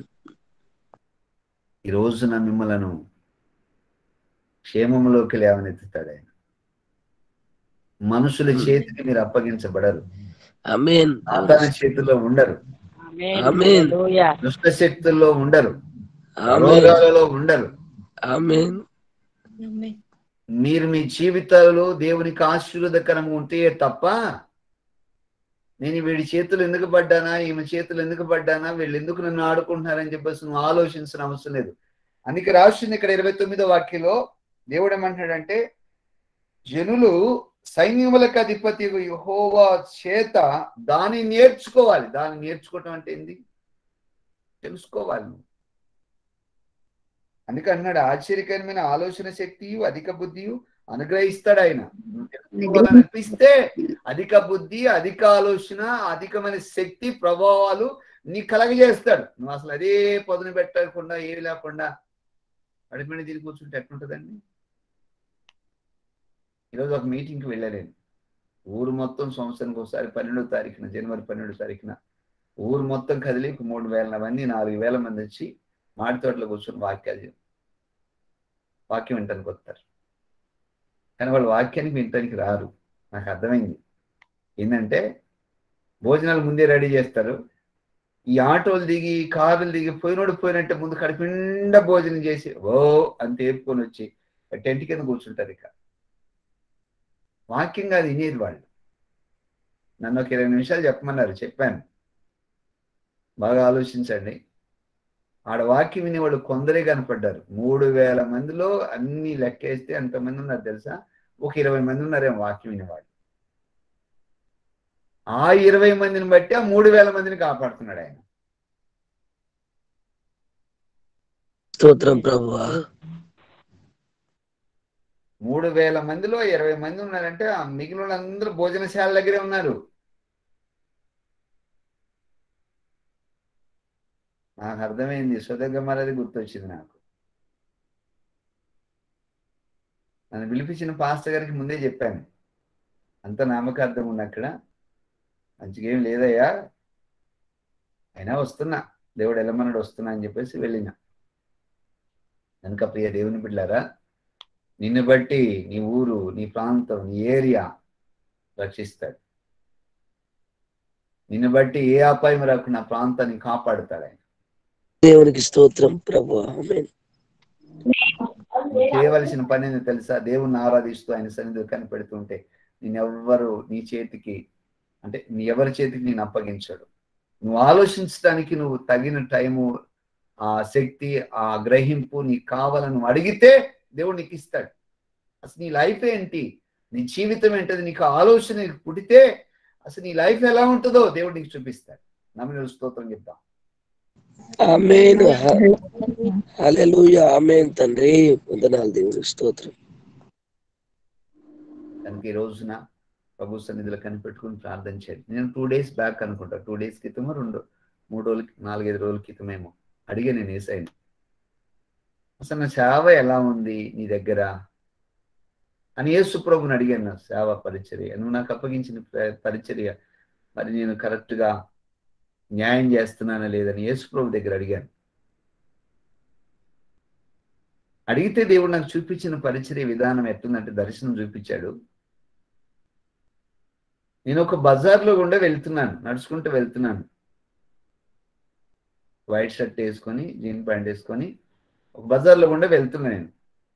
ఈ రోజున మిమ్మలను క్షేమంలోకి లేవనెత్తుతాడు ఆయన మనుషుల చేతికి మీరు అప్పగించబడరు ఆమెన్ సాతాను చేతిలో ఉండరు ఆమెన్ దుష్ట శక్తుల్లో ఉండరు ఆమెన్ రోగాలలో ఉండరు ఆమెన్ ఆమేన్ మీరు మీ జీవితాలలో దేవునికి ఆశీర్వదకరంగా ఉంటే తప్ప నేను వీడి చేతులు ఎందుకు పడ్డానా ఈమె చేతులు ఎందుకు పడ్డానా వీళ్ళు ఎందుకు నన్ను ఆడుకుంటున్నారని చెప్పేసి నువ్వు ఆలోచించిన అవసరం లేదు అందుకే రాసింది ఇక్కడ ఇరవై తొమ్మిదో వాక్యలో దేవుడు ఏమంటాడంటే జనులు సైన్యములకు అధిపతి యెహోవా చేత దాన్ని నేర్చుకోవాలి దాన్ని నేర్చుకోవటం అంటే ఏంది తెలుసుకోవాలి నువ్వు అందుకే అన్నాడు ఆశ్చర్యకరమైన ఆలోచన శక్తియు అధిక బుద్ధియు అనుగ్రహిస్తాడు ఆయన నువ్వు తెలుసుకోవాలనిపిస్తే అధిక బుద్ధి అధిక ఆలోచన అధికమైన శక్తి ప్రభావాలు నీ కలగజేస్తాడు నువ్వు అసలు అదే పొదును పెట్టకుండా ఏమి లేకుండా అడిపిన తిరిగి కూర్చుంటే ఎట్లుంటుందండి ఈరోజు ఒక మీటింగ్కి వెళ్ళలేను ఊరు మొత్తం సంవత్సరానికి ఒకసారి పన్నెండో తారీఖున జనవరి పన్నెండో తారీఖున ఊరు మొత్తం కదిలి ఒక మూడు వేల మంది నాలుగు వేల మంది వచ్చి మాడి తోటలో కూర్చొని వాక్యాలు చెప్- వాక్యం వింటానికి వస్తారు కానీ వాళ్ళు వాక్యానికి వినటానికి రారు నాకు అర్థమైంది ఏంటంటే భోజనాలు ముందే రెడీ చేస్తారు ఈ ఆటోలు దిగి కార్లు దిగి పోయినోడు పోయినట్టే ముందు కడుపుండా భోజనం చేసి ఓ అని తేపుకొని వచ్చి టెంట్ కింద కూర్చుంటారు ఇక వాక్యం కాదు వినేది వాళ్ళు నన్ను ఒక ఇరవై నిమిషాలు చెప్పమన్నారు చెప్పాను బాగా ఆలోచించండి ఆడ వాక్యం వినేవాళ్ళు కొందరే కనపడ్డారు మూడు వేల మందిలో అన్ని లెక్కేస్తే ఎంతమంది ఉన్నారు తెలుసా ఒక ఇరవై మంది ఉన్నారేమో వాక్యం వినేవాళ్ళు ఆ ఇరవై మందిని బట్టి ఆ మూడు వేల మందిని కాపాడుతున్నాడు ఆయన స్తోత్రం ప్రభువా మూడు వేల మందిలో ఇరవై మంది ఉన్నారంటే ఆ మిగిలిన వాళ్ళందరూ భోజనశాల దగ్గరే ఉన్నారు నాకు అర్థమైంది సుధగమరది గుర్తొచ్చింది నాకు నన్ను పిలిపించిన పాస్టర్ గారికి ముందే చెప్పాను అంత నామకార్థం ఉంది అక్కడ మంచిగా ఏం లేదయ్యా అయినా వస్తున్నా దేవుడు ఎల్లమన్నాడు వస్తున్నా అని చెప్పేసి వెళ్ళిన కనుక ప్రియ దేవుని బిడ్డారా నిన్ను బట్టి నీ ఊరు నీ ప్రాంతం నీ ఏరియా రక్షిస్తాడు నిన్ను బట్టి ఏ అపాయం రాకుండా ఆ ప్రాంతాన్ని కాపాడుతాడు ఆయన దేవునికి స్తోత్రం ప్రభువా ఆమెన్ నువ్వు చేయవలసిన పని ఏందో తెలుసా దేవుణ్ణి ఆరాధిస్తూ ఆయన సన్నిధిలో కనిపెడుతుంటే నేనెవ్వరు నీ చేతికి అంటే నీ ఎవరి చేతికి నేను అప్పగించాడు నువ్వు ఆలోచించడానికి నువ్వు తగిన టైము ఆ శక్తి ఆ గ్రహింపు నీకు కావాలని నువ్వు అడిగితే దేవుడు నీకు ఇస్తాడు అసలు నీ లైఫ్ ఏంటి నీ జీవితం ఏంటది నీకు ఆలోచన నీకు పుడితే అసలు నీ లైఫ్ ఎలా ఉంటుందో దేవుడు నీకు చూపిస్తాడు నమ్మిన స్తోత్రం చెప్తాం ఆమెన్ హల్లెలూయా ఆమెన్ తండ్రి వందనాలు దేవునికి స్తోత్రం కనుక ఈ రోజున ప్రభు సన్నిధిలో కనిపెట్టుకుని ప్రార్థన చేయాలి నేను టూ డేస్ బ్యాక్ అనుకుంటా టూ డేస్ క్రితమో రెండు మూడు రోజులకి నాలుగైదు రోజుల క్రితమేమో అడిగా నేను వేసాను అసలు నా సేవ ఎలా ఉంది నీ దగ్గర అని యేసు ప్రభుని అడిగాను నా సేవ పరిచర్య నువ్వు నాకు అప్పగించిన ప- పరిచర్య మరి నేను కరెక్ట్గా న్యాయం చేస్తున్నానా లేదని యేసు ప్రభు దగ్గర అడిగాను అడిగితే దేవుడు నాకు చూపించిన పరిచర్య విధానం ఎట్లుందంటే దర్శనం చూపించాడు నేను ఒక బజార్లో గుండా వెళ్తున్నాను నడుచుకుంటూ వెళ్తున్నాను వైట్ షర్ట్ వేసుకొని జీన్ ప్యాంట్ వేసుకొని ఒక బజార్లో గుండా వెళ్తున్నా నేను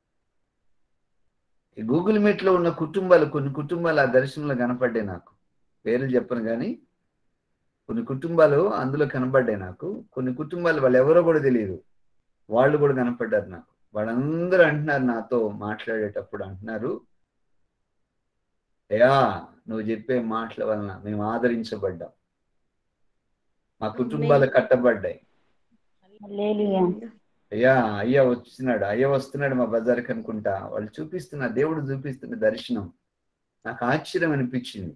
ఈ గూగుల్ మీట్ లో ఉన్న కుటుంబాలు కొన్ని కుటుంబాలు ఆ దర్శనంలో కనపడ్డాయి నాకు పేర్లు చెప్పను కానీ కొన్ని కుటుంబాలు అందులో కనపడ్డాయి నాకు కొన్ని కుటుంబాలు వాళ్ళు ఎవరో కూడా తెలియదు వాళ్ళు కూడా కనపడ్డారు నాకు వాళ్ళందరూ అంటున్నారు నాతో మాట్లాడేటప్పుడు అంటున్నారు అయ్యా నువ్వు చెప్పే మాటల వలన మేము ఆదరించబడ్డాం మా కుటుంబాలు కట్టబడ్డాయి హల్లెలూయా అయ్యా అయ్యా వచ్చినాడు అయ్యా వస్తున్నాడు మా బజార్కి అనుకుంటా వాళ్ళు చూపిస్తున్న దేవుడు చూపిస్తున్న దర్శనం నాకు ఆశ్చర్యం అనిపించింది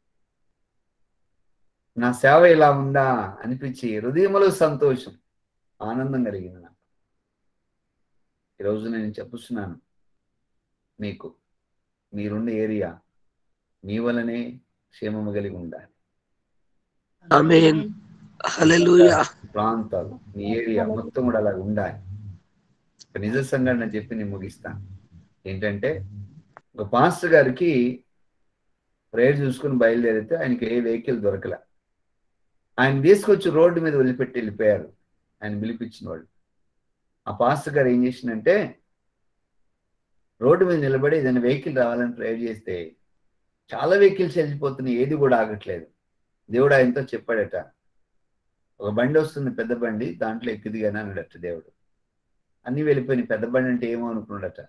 నా సేవ ఇలా ఉందా అనిపించి హృదయములో సంతోషం ఆనందం కలిగింది నాకు ఈరోజు నేను చెప్పుస్తున్నాను మీకు మీరున్న ఏరియా మీ వలనే క్షేమము కలిగి ఉండాలి ఆమేన్ హల్లెలూయా ప్రాంతాలు మీ ఏరియా మొత్తం కూడా అలా ఉండాలి ఒక నిజ సంఘటన చెప్పి నేను ముగిస్తాను ఏంటంటే ఒక పాస్టర్ గారికి ప్రేయర్ చూసుకుని బయలుదేరితే ఆయనకి ఏ వెహికల్ దొరకలే ఆయన తీసుకొచ్చి రోడ్డు మీద వదిలిపెట్టి వెళ్ళిపోయారు ఆయన పిలిపించిన వాళ్ళు ఆ పాస్టర్ గారు ఏం చేసిందంటే రోడ్డు మీద నిలబడి ఏదైనా వెహికల్ రావాలని ప్రేయర్ చేస్తే చాలా వెహికల్స్ వెళ్ళిపోతున్నాయి ఏది కూడా ఆగట్లేదు దేవుడు ఆయనతో చెప్పాడట ఒక బండి వస్తుంది పెద్ద బండి దాంట్లో ఎక్కిదిగానే అన్నాడట దేవుడు అన్ని వెళ్ళిపోయినాయి పెద్ద బండి అంటే ఏమో అనుకున్నాడట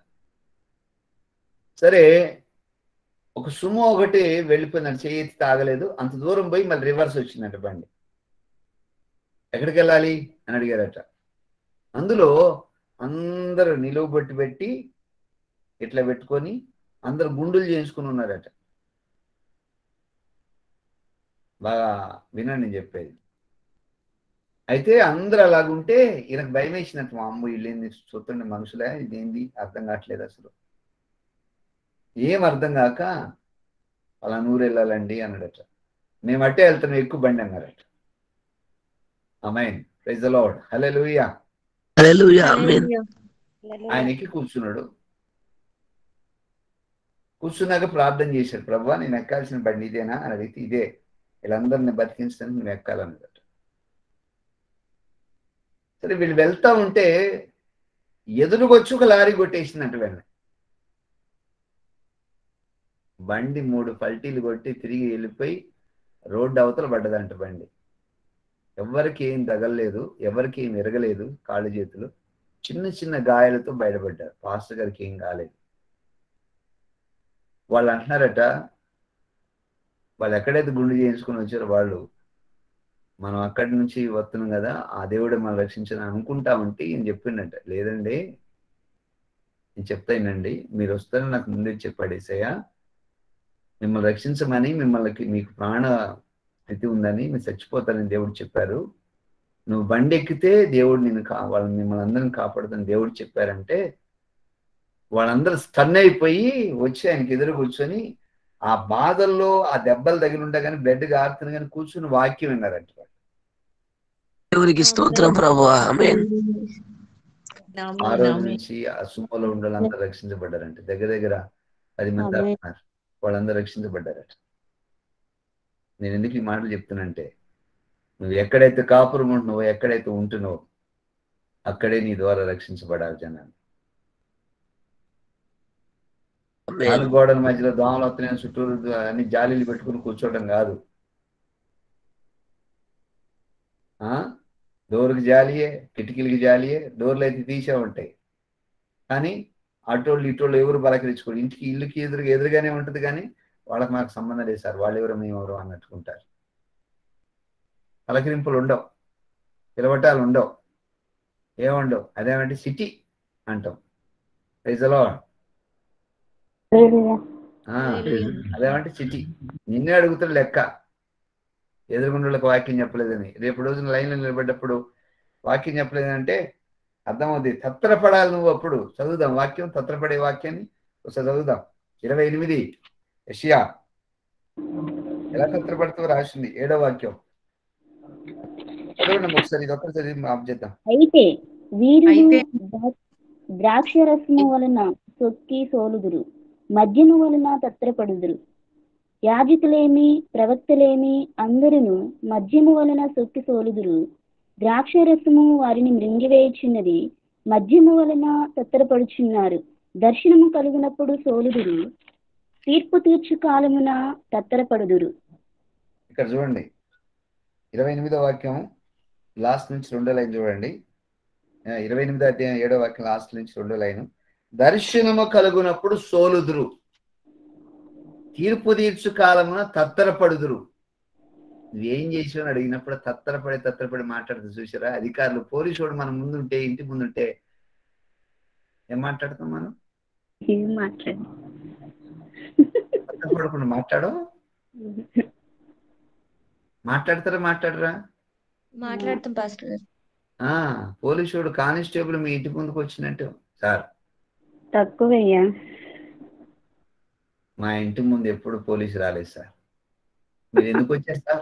సరే ఒక సుమో ఒకటి వెళ్ళిపోయిందంట చేయి ఎత్తి తాగలేదు అంత దూరం పోయి మళ్ళీ రివర్స్ వచ్చిందంట బండి ఎక్కడికి వెళ్ళాలి అని అడిగారట అందులో అందరూ నిలువు బట్టి పెట్టి ఇట్లా పెట్టుకొని అందరు గుండులు చేయించుకుని ఉన్నారట బాగా వినండి నేను చెప్పేది అయితే అందరూ అలాగుంటే ఈయనకు భయం వేసినట్టు మా అమ్మ వీళ్ళేంది చూస్తుండే మనుషులే ఇదేంది అర్థం కావట్లేదు అసలు ఏం అర్థం కాక అలా నూరు వెళ్ళాలండి అన్నాడట మేము అట్టే వెళ్తున్నాం ఎక్కువ బండి అన్నారట అమ్మాయి ప్రైజ్ లార్డ్ హలే లూయా హల్లెలూయా ఆమేన్ ఆయన ఎక్కి కూర్చున్నాడు కూర్చున్నాక ప్రార్థన చేశాడు ప్రభా నేను ఎక్కాల్సిన బండి ఇదేనా అని అడిగితే ఇదే వీళ్ళందరిని బతికించడానికి నువ్వు ఎక్కాలన్నదట సరే వీళ్ళు వెళ్తా ఉంటే ఎదురుకొచ్చి ఒక లారీ కొట్టేసిందంట వెన్న బండి మూడు పల్టీలు కొట్టి తిరిగి వెళ్ళిపోయి రోడ్డు అవతల పడ్డదంట బండి ఎవరికి ఏం తగలలేదు ఎవరికి ఏం ఎరగలేదు కాళ్ళు చేతులు చిన్న చిన్న గాయాలతో బయటపడ్డారు పాస్టర్ గారికి ఏం కాలేదు వాళ్ళు అంటున్నారట వాళ్ళు ఎక్కడైతే గుండు చేయించుకొని వచ్చారో వాళ్ళు మనం అక్కడి నుంచి వస్తున్నాం కదా ఆ దేవుడు మనం రక్షించని అనుకుంటా ఉంటే ఈయన చెప్పిండట లేదండి నేను చెప్తానండి మీరు వస్తారని నాకు ముందే చెప్పాడు ఏసయ్య మిమ్మల్ని రక్షించమని మిమ్మల్ని మీకు ప్రాణ స్థితి ఉందని మీరు చచ్చిపోతారని దేవుడు చెప్పారు నువ్వు బండి ఎక్కితే దేవుడు నిన్ను కా వాళ్ళని మిమ్మల్ని అందరిని కాపాడుతాను దేవుడు చెప్పారంటే వాళ్ళందరూ స్టన్ అయిపోయి వచ్చి ఆయనకి ఎదురు కూర్చొని ఆ బాధల్లో ఆ దెబ్బలు తగిలి ఉంటా కానీ బ్లడ్ గారుతుంది కానీ కూర్చుని వాక్యం విన్నారంట వాళ్ళు. దేవునికి స్తోత్రం ప్రభు ఆమేన్ ఆ రోజు నుంచి ఆ సుమ్మలో ఉండాలంతా రక్షించబడ్డారంట దగ్గర దగ్గర పది మంది ఆమేన్. ఉన్నారు వాళ్ళందరూ రక్షించబడ్డారట నేను ఎందుకు ఈ మాటలు చెప్తున్నంటే నువ్వు ఎక్కడైతే కాపురం ఉంటున్నావో ఎక్కడైతే ఉంటున్నావో అక్కడే నీ ద్వారా రక్షించబడాలి జనాలు ఆమేన్ నాలుగు గోడల మధ్యలో దోమలు వస్తున్నాయని చుట్టూరు అన్ని జాలీలు పెట్టుకుని కూర్చోవడం కాదు ఆ డోర్కి జాలియే కిటికీలకి జాలియే డోర్లు అయితే తీసే ఉంటాయి కానీ అటోళ్ళు ఇటోళ్ళు ఎవరు బలకరించుకోరు ఇంటికి ఇల్లుకి ఎదురుగా ఎదురుగానే ఉంటుంది కానీ వాళ్ళకి మాకు సంబంధం లేదు సార్ వాళ్ళు ఎవరు మేము ఎవరు అన్నట్టుకుంటారు పలకరింపులు ఉండవు పిలవటాలు ఉండవు ఏముండవు అదేమంటే సిటీ అంటాం ప్రైజలో హల్లెలూయా అదేమంటే సిటీ నిన్నే అడుగుతాడు లెక్క ఎదురుగుండలకు వాక్యం చెప్పలేదని రేపు రోజున లైన్లో నిలబడ్డప్పుడు వాక్యం చెప్పలేదంటే అర్థమవుతుంది తత్రపడాలి నువ్వు అప్పుడు చదువుదాం వాక్యం తత్రపడే వాక్యాన్ని ఒకసారి చదువుదాం ఇరవై ఎనిమిది యషియా ఎలా తత్రపడుతూ రాసింది ఏడో వాక్యం చదవండి ఒకసారి ఇది ఒక్కరి చదివి ఆఫ్ చేద్దాం అయితే వీరు అయితే- ద్రాక్షరసము వలన సొక్కి సోలుదురు మద్యము వలన తత్రపడుదురు యాజకులేమి ప్రవక్తలేమి అందరును మద్యము వలన సొక్కి సోలుదురు ద్రాక్షరసము వారిని మృంగివేయుచున్నది మద్యము వలన తత్తరపడుచున్నారు దర్శనము కలిగినప్పుడు సోలుదురు తీర్పు తీర్చు కాలమున తత్తరపడుదురు ఇక్కడ చూడండి ఇరవై ఎనిమిదో వాక్యం లాస్ట్ నుంచి రెండో లైన్ చూడండి ఆ, ఇరవై ఎనిమిదో అధ్యాయం ఏడో వాక్యం లాస్ట్ నుంచి రెండో లైన్ దర్శనము కలుగునప్పుడు సోలుదురు తీర్పు తీర్చు కాలమున తత్తరపడుదురు నువ్వేం చేసావు అని అడిగినప్పుడు తత్తరపడి తత్తరపడి మాట్లాడుతూ చూసారా అధికారులు పోలీసు వాడు మన ముందుంటే ఇంటి ముందుంటే ఏం మాట్లాడతాం మనం ఏం మాట్లాడు తత్తరపడకుండా మాట్లాడో మాట్లాడతారా మాట్లాడరా మాట్లాడుతాం పాస్టర్ గారు ఆ పోలీసు వాడు కానిస్టేబుల్ మీ ఇంటి ముందుకు వచ్చినట్టు సార్ తక్కువయ్యా మా ఇంటి ముందు ఎప్పుడు పోలీసు రాలేదు సార్ మీరు ఎందుకు వచ్చారు సార్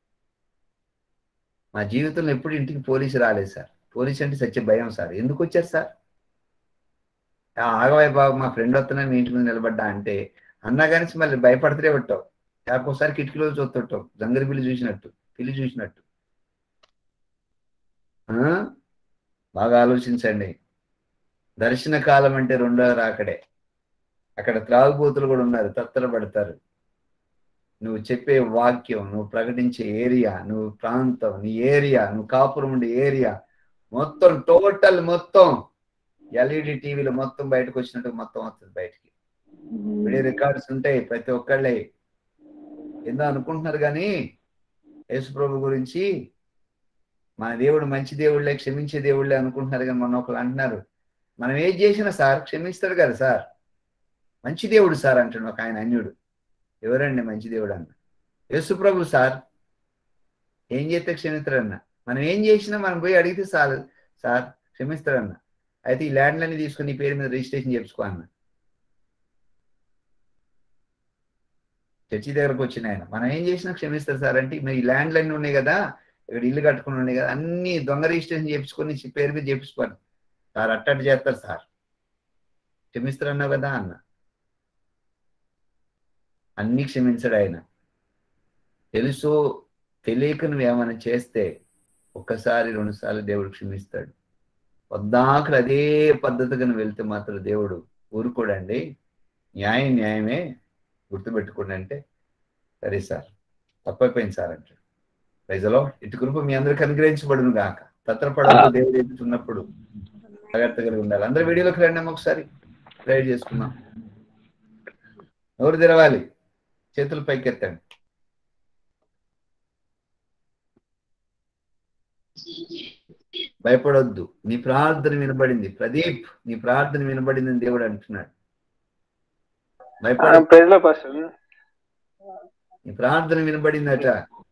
మా జీవితంలో ఎప్పుడు ఇంటికి పోలీసు రాలేదు సార్ పోలీసు అంటే సత్య భయం సార్ ఎందుకు వచ్చారు సార్ ఆ, ఆగవాయి బాబు మా ఫ్రెండ్ వస్తున్నా మీ ఇంటి ముందు నిలబడ్డా అంటే అన్నా కానీ మళ్ళీ భయపడుతూనే ఉంటావు ఒక్కోసారి కిటికీలో చూస్తుంటావు జంగరి పిల్లి చూసినట్టు పిల్లి చూసినట్టు ఆ? బాగా ఆలోచించండి దర్శన కాలం అంటే రెండో రాకడే అక్కడ త్రాగుబోతులు కూడా ఉన్నారు తత్తరపడతారు నువ్వు చెప్పే వాక్యం నువ్వు ప్రకటించే ఏరియా నువ్వు ప్రాంతం నీ ఏరియా నువ్వు కాపురం ఉండే ఏరియా మొత్తం టోటల్ మొత్తం ఎల్ఈడి టీవీలో మొత్తం బయటకు వచ్చినట్టు మొత్తం వస్తుంది బయటికి వీడియో రికార్డ్స్ ఉంటాయి ప్రతి ఒక్కళ్ళే ఏందో అనుకుంటున్నారు కానీ యేసుప్రభు గురించి మన దేవుడు మంచి దేవుళ్ళే క్షమించే దేవుళ్ళే అనుకుంటున్నారు కానీ మొన్న ఒకళ్ళు అంటున్నారు మనం ఏం చేసినా సార్ క్షమిస్తాడు కదా సార్ మంచి దేవుడు సార్ అంటాడు ఒక ఆయన అన్యుడు ఎవరండి మంచి దేవుడు అన్న యేసుప్రభు సార్ ఏం చేస్తే క్షమిస్తాడన్న మనం ఏం చేసినా మనం పోయి అడిగితే సార్ సార్ క్షమిస్తాడన్న అయితే ఈ ల్యాండ్లన్నీ తీసుకుని ఈ పేరు మీద రిజిస్ట్రేషన్ చేసుకో అన్న చర్చి దగ్గరకు వచ్చిన ఆయన మనం ఏం చేసినా క్షమిస్తారు సార్ అంటే మరి ఈ ల్యాండ్లన్నీ ఉన్నాయి కదా ఇక్కడ ఇల్లు కట్టుకుని ఉన్నాయి కదా అన్ని దొంగ రిజిస్ట్రేషన్ చేపించుకొని ఈ పేరు మీద చేపించుకోండి సార్ అట్టట్టు చేస్తారు సార్ క్షమిస్తారు అన్నావు కదా అన్న అన్ని క్షమించడు ఆయన తెలుసో తెలియక నువ్వు ఏమైనా చేస్తే ఒక్కసారి రెండుసార్లు దేవుడు క్షమిస్తాడు వద్దాకలు అదే పద్ధతిగా నువ్వు వెళ్తే మాత్రం దేవుడు ఊరుకోడండి న్యాయం న్యాయమే గుర్తుపెట్టుకోండి అంటే సరే సార్ తప్పైపోయింది సార్ అంటాడు ప్రజలో ఇటు కృప మీ అందరికి అనుగ్రహించబడును గాక తత్రపడవద్దు దేవుడు ఎదుగుతున్నప్పుడు జాగ్రత్త కలిగి ఉండాలి అందరు వీడియోలోకి రండి అమ్మ ఒకసారి ప్రేర్ చేసుకుందాం ఎవరు తెరవాలి చేతులు పైకెత్తండి భయపడొద్దు నీ ప్రార్థన వినబడింది ప్రదీప్ నీ ప్రార్థన వినబడింది అని దేవుడు అంటున్నాడు భయపడ ప్రైజ్లో పాస్టర్ నీ ప్రార్థన వినబడిందట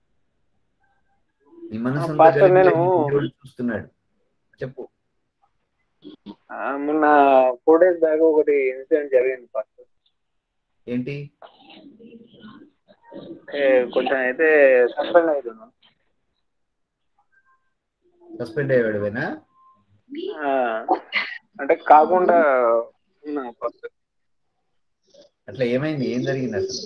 నీ మనసు పాస్టర్, నేను- దేవుడు చూస్తున్నాడు చెప్పు ఆ, మొన్న ఫోర్ డేస్ బ్యాక్ ఒకటి ఇన్సిడెంట్ జరిగింది పాస్టర్ ఏంటి ఏ, కొంచెం అయితే సస్పెండ్ అవుతున్నాను సస్పెండ్ అయ్యాడువేనా ఆ, అంటే కాకుండా ఉన్నా పాస్టర్ అట్లా ఏమైంది ఏం జరిగింది అసలు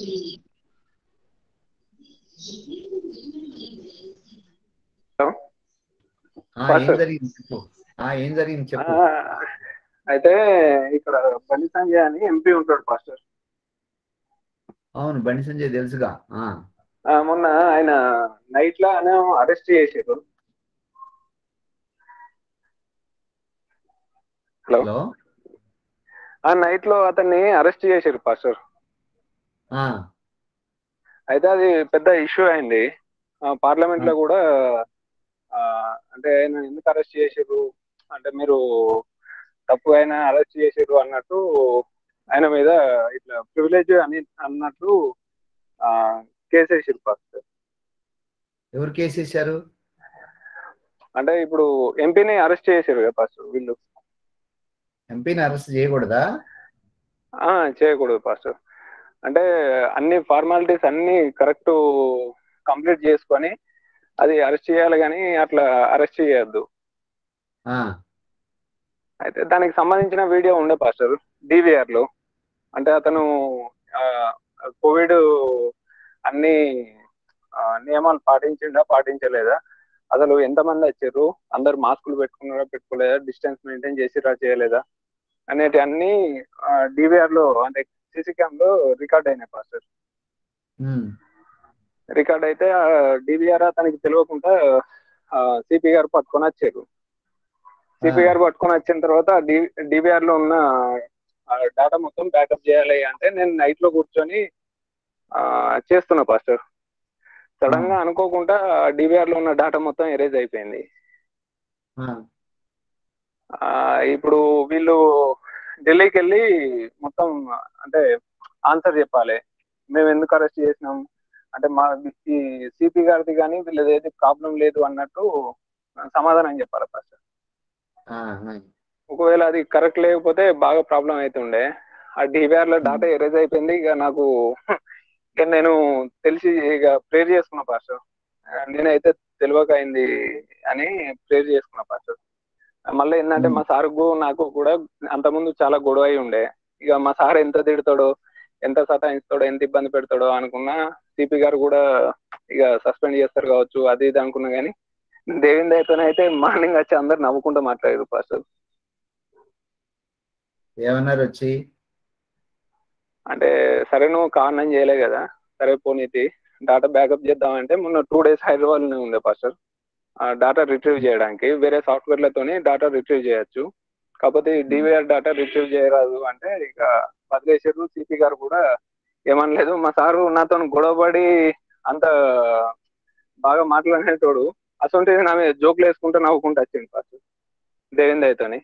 ఆ, ఏం పాస్టర్. జరిగింది చెప్పు ఆ ఏం జరిగింది ఆ, చెప్పు అయితే ఇక్కడ బండి సంజయ్ అని ఎంపీ ఉంటాడు పాస్టర్ అవును బండి సంజయ్ తెలుసుగా ఆ ఆ, మొన్న ఆయన నైట్ లో ఆయన అరెస్ట్ చేసారు హలో హలో ఆ నైట్ లో అతన్ని అరెస్ట్ చేశారు పాస్టర్ ఆ, అయితే అది పెద్ద ఇష్యూ అయింది పార్లమెంట్ లో కూడా ఆ, అంటే ఆయన ఎందుకు అరెస్ట్ చేసారు అంటే మీరు తప్పు ఆయన అరెస్ట్ చేసారు అన్నట్టు ఆయన మీద ఇట్లా ప్రివిలేజ్ అని అన్నట్టు ఆ కేసు వేసారు ఫస్ట్ ఎవరు కేసు వేశారు అంటే ఇప్పుడు ఎంపీని అరెస్ట్ చేశారు కదా ఫస్ట్ వీళ్ళు ఎంపీని అరెస్ట్ చేయకూడదా ఆ చేయకూడదు పాస్టర్ అంటే అన్ని ఫార్మాలిటీస్ అన్ని కరెక్ట్ కంప్లీట్ చేసుకొని అది అరెస్ట్ చేయాలి కానీ అట్లా అరెస్ట్ చేయొద్దు ఆ, అయితే దానికి సంబంధించిన వీడియో ఉండే పాస్టర్ డివిఆర్ లో అంటే అతను కోవిడ్ అన్ని ఆ, నియమాలు పాటించిండా పాటించలేదా అసలు ఎంతమంది వచ్చారు అందరు మాస్కులు పెట్టుకున్నారా పెట్టుకోలేదా డిస్టెన్స్ మెయింటైన్ చేసిరా చేయలేదా అనేటి అన్ని డివిఆర్ లో అంటే సీసీ క్యామ్ లో రికార్డ్ అయినాయి పాస్టర్ ఉమ్, రికార్డ్ అయితే డివిఆర్ అతనికి తెలియకుండా సిపి గారు పట్టుకొని వచ్చారు సిపి గారు పట్టుకొని వచ్చిన తర్వాత డివిఆర్ లో ఉన్న డేటా మొత్తం బ్యాకప్ చేయాలి అంటే నేను నైట్ లో కూర్చొని ఆ, చేస్తున్నా పాస్టర్ సడన్ గా అనుకోకుండా డివిఆర్ లో ఉన్న డేటా మొత్తం ఎరేజ్ అయిపోయింది ఆ, ఆ, ఇప్పుడు వీళ్ళు ఢిల్లీకి వెళ్ళి మొత్తం అంటే ఆన్సర్ చెప్పాలి మేము ఎందుకు అరెస్ట్ చేసినాం అంటే మా ఈ సిపి గారిది కానీ వీళ్ళది ఏది ప్రాబ్లం లేదు అన్నట్టు సమాధానం చెప్పాలి ఫస్ట్ ఆ, ఆ. ఒకవేళ అది కరెక్ట్ లేకపోతే బాగా ప్రాబ్లం అవుతుండే ఆ డివిఆర్ లో డాటా ఎరేజ్ అయిపోయింది ఇక నాకు ఇక నేను తెలిసి ఇక ప్రేర్ చేసుకున్నా పాస్టర్ నేనైతే తెలియక అయింది అని ప్రేర్ చేసుకున్నా పాస్టర్ మళ్ళీ ఏంటంటే మా సార్కు నాకు కూడా అంతకుముందు చాలా గొడవ అయి ఉండే ఇక మా సార్ ఎంత తిడతాడో ఎంత సతాయిస్తాడో ఎంత ఇబ్బంది పెడతాడో అనుకున్నా సిపి గారు కూడా ఇక సస్పెండ్ చేస్తారు కావచ్చు అది ఇది అనుకున్నా కానీ దేవింద్ అయితే మార్నింగ్ వచ్చి అందరు నవ్వుకుంటూ మాట్లాడారు పాస్టర్ ఏమన్నారు వచ్చి అంటే సరే నువ్వు కారణం చేయలే కదా సరే పోనీతి డాటా బ్యాకప్ చేద్దామంటే మొన్న టూ డేస్ హైదరాబాద్ లోనే ఉంది పాస్టర్ డాటా రిట్రీవ్ చేయడానికి వేరే సాఫ్ట్వేర్లతోని డాటా రిట్రీవ్ చేయొచ్చు కాకపోతే డివిఆర్ డాటా రిట్రీవ్ చేయరాదు అంటే ఇక వదిలేసారు సిపి గారు కూడా ఏమనలేదు మా సారు నాతో గొడవపడి అంత బాగా మాట్లాడేటోడు అసలు నా మీద జోకులు వేసుకుంటూ నవ్వుకుంటూ వచ్చింది ఫస్ట్ దేవిందయ్యతోని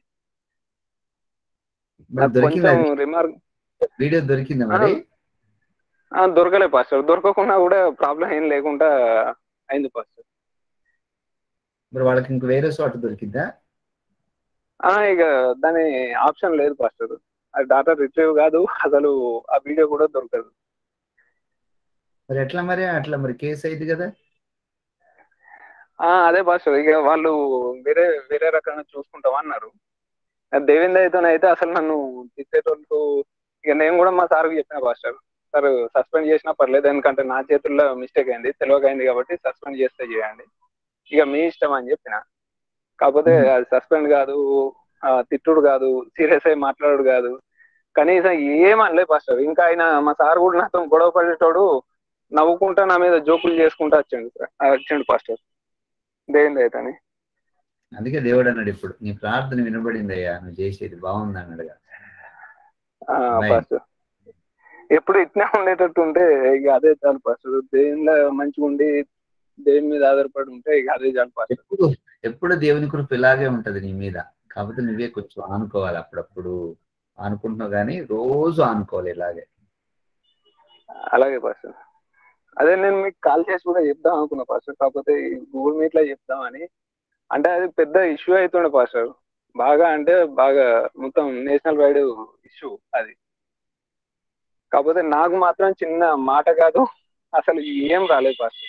మరి నాకు దొరికిందా కొంచెం రిమార్క్ వీడియో దొరికిందా మరి ఆ, దొరకలే పాస్టర్ దొరకకుండా కూడా ప్రాబ్లం ఏం లేకుండా అయింది పాస్టర్ మరి వాళ్ళకి ఇంక వేరే చోట దొరికిందా ఆ, ఇక దాని ఆప్షన్ లేదు పాస్టర్ అది డాటా రిట్రీవ్ కాదు అసలు ఆ వీడియో కూడా దొరకదు మరి ఎట్లా మరి అట్లా మరి కేసు అయింది కదా ఆ, అదే పాస్టర్ ఇక వాళ్ళు వేరే వేరే రకంగా చూసుకుంటాం అన్నారు దేవేంద్ర అయితే అసలు నన్ను తిట్టేటోళ్ళు ఇక నేను కూడా మా సార్కి చెప్పిన పాస్టర్ సార్ సస్పెండ్ చేసినా పర్లేదు ఎందుకంటే నా చేతుల్లో మిస్టేక్ అయింది తెలియక అయింది కాబట్టి సస్పెండ్ చేస్తే చేయండి ఇక మీ ఇష్టం అని చెప్పిన కాకపోతే అది సస్పెండ్ కాదు ఆ, తిట్టుడు కాదు సీరియస్ అయి మాట్లాడు కాదు కనీసం ఏమనలే పాస్టర్ ఇంకా ఆయన మా సార్ కూడా నాతో గొడవ పడేటోడు నవ్వుకుంటా నా మీద జోకులు చేసుకుంటా వచ్చిండు వచ్చిండు పాస్టర్ దేవింద్ర అయితే అందుకే దేవుడు అన్నాడు ఇప్పుడు నీ ప్రార్థన వినబడింది అయ్యా నువ్వు చేసేది బాగుంది అన్నాడు కదా. Right. పాస్టర్ ఎప్పుడు ఇట్నే ఉండేటట్టు ఉంటే ఇక అదే చాలు పాస్టర్ దేవునిలో మంచిగా ఉండి దేవుని మీద ఆధారపడి ఉంటే ఇక అదే చాలు పాస్టర్ ఎప్పుడు ఎప్పుడు దేవుని కృప ఇలాగే ఉంటది నీ మీద కాకపోతే నువ్వే కొంచెం ఆనుకోవాలి అప్పుడప్పుడు ఆనుకుంటున్నావు కానీ రోజు ఆనుకోవాలి ఇలాగే అలాగే పాస్టర్ అదే నేను మీకు కాల్ చేసి కూడా చెప్దాం అనుకున్నా పాస్టర్ కాకపోతే ఈ గూగుల్ మీట్ లో చెప్దామని అంటే అది పెద్ద ఇష్యూ అవుతుండే పాస్టర్ బాగా అంటే బాగా మొత్తం నేషనల్ వైడ్ ఇష్యూ అది కాకపోతే నాకు మాత్రం చిన్న మాట కాదు అసలు ఏం రాలేదు పాస్టర్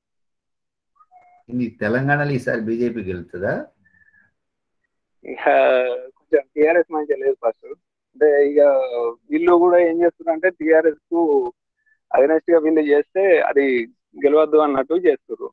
ఇది తెలంగాణలో ఈసారి బీజేపీకి వెళ్తుందా ఇక కొంచెం టిఆర్ఎస్ మంచిగా లేదు ఫస్ట్ అంటే ఇక వీళ్ళు కూడా ఏం చేస్తున్నారు అంటే టిఆర్ఎస్ కు అగనెస్ట్ గా వీళ్ళు చేస్తే అది గెలవద్దు అన్నట్టు చేస్తున్నారు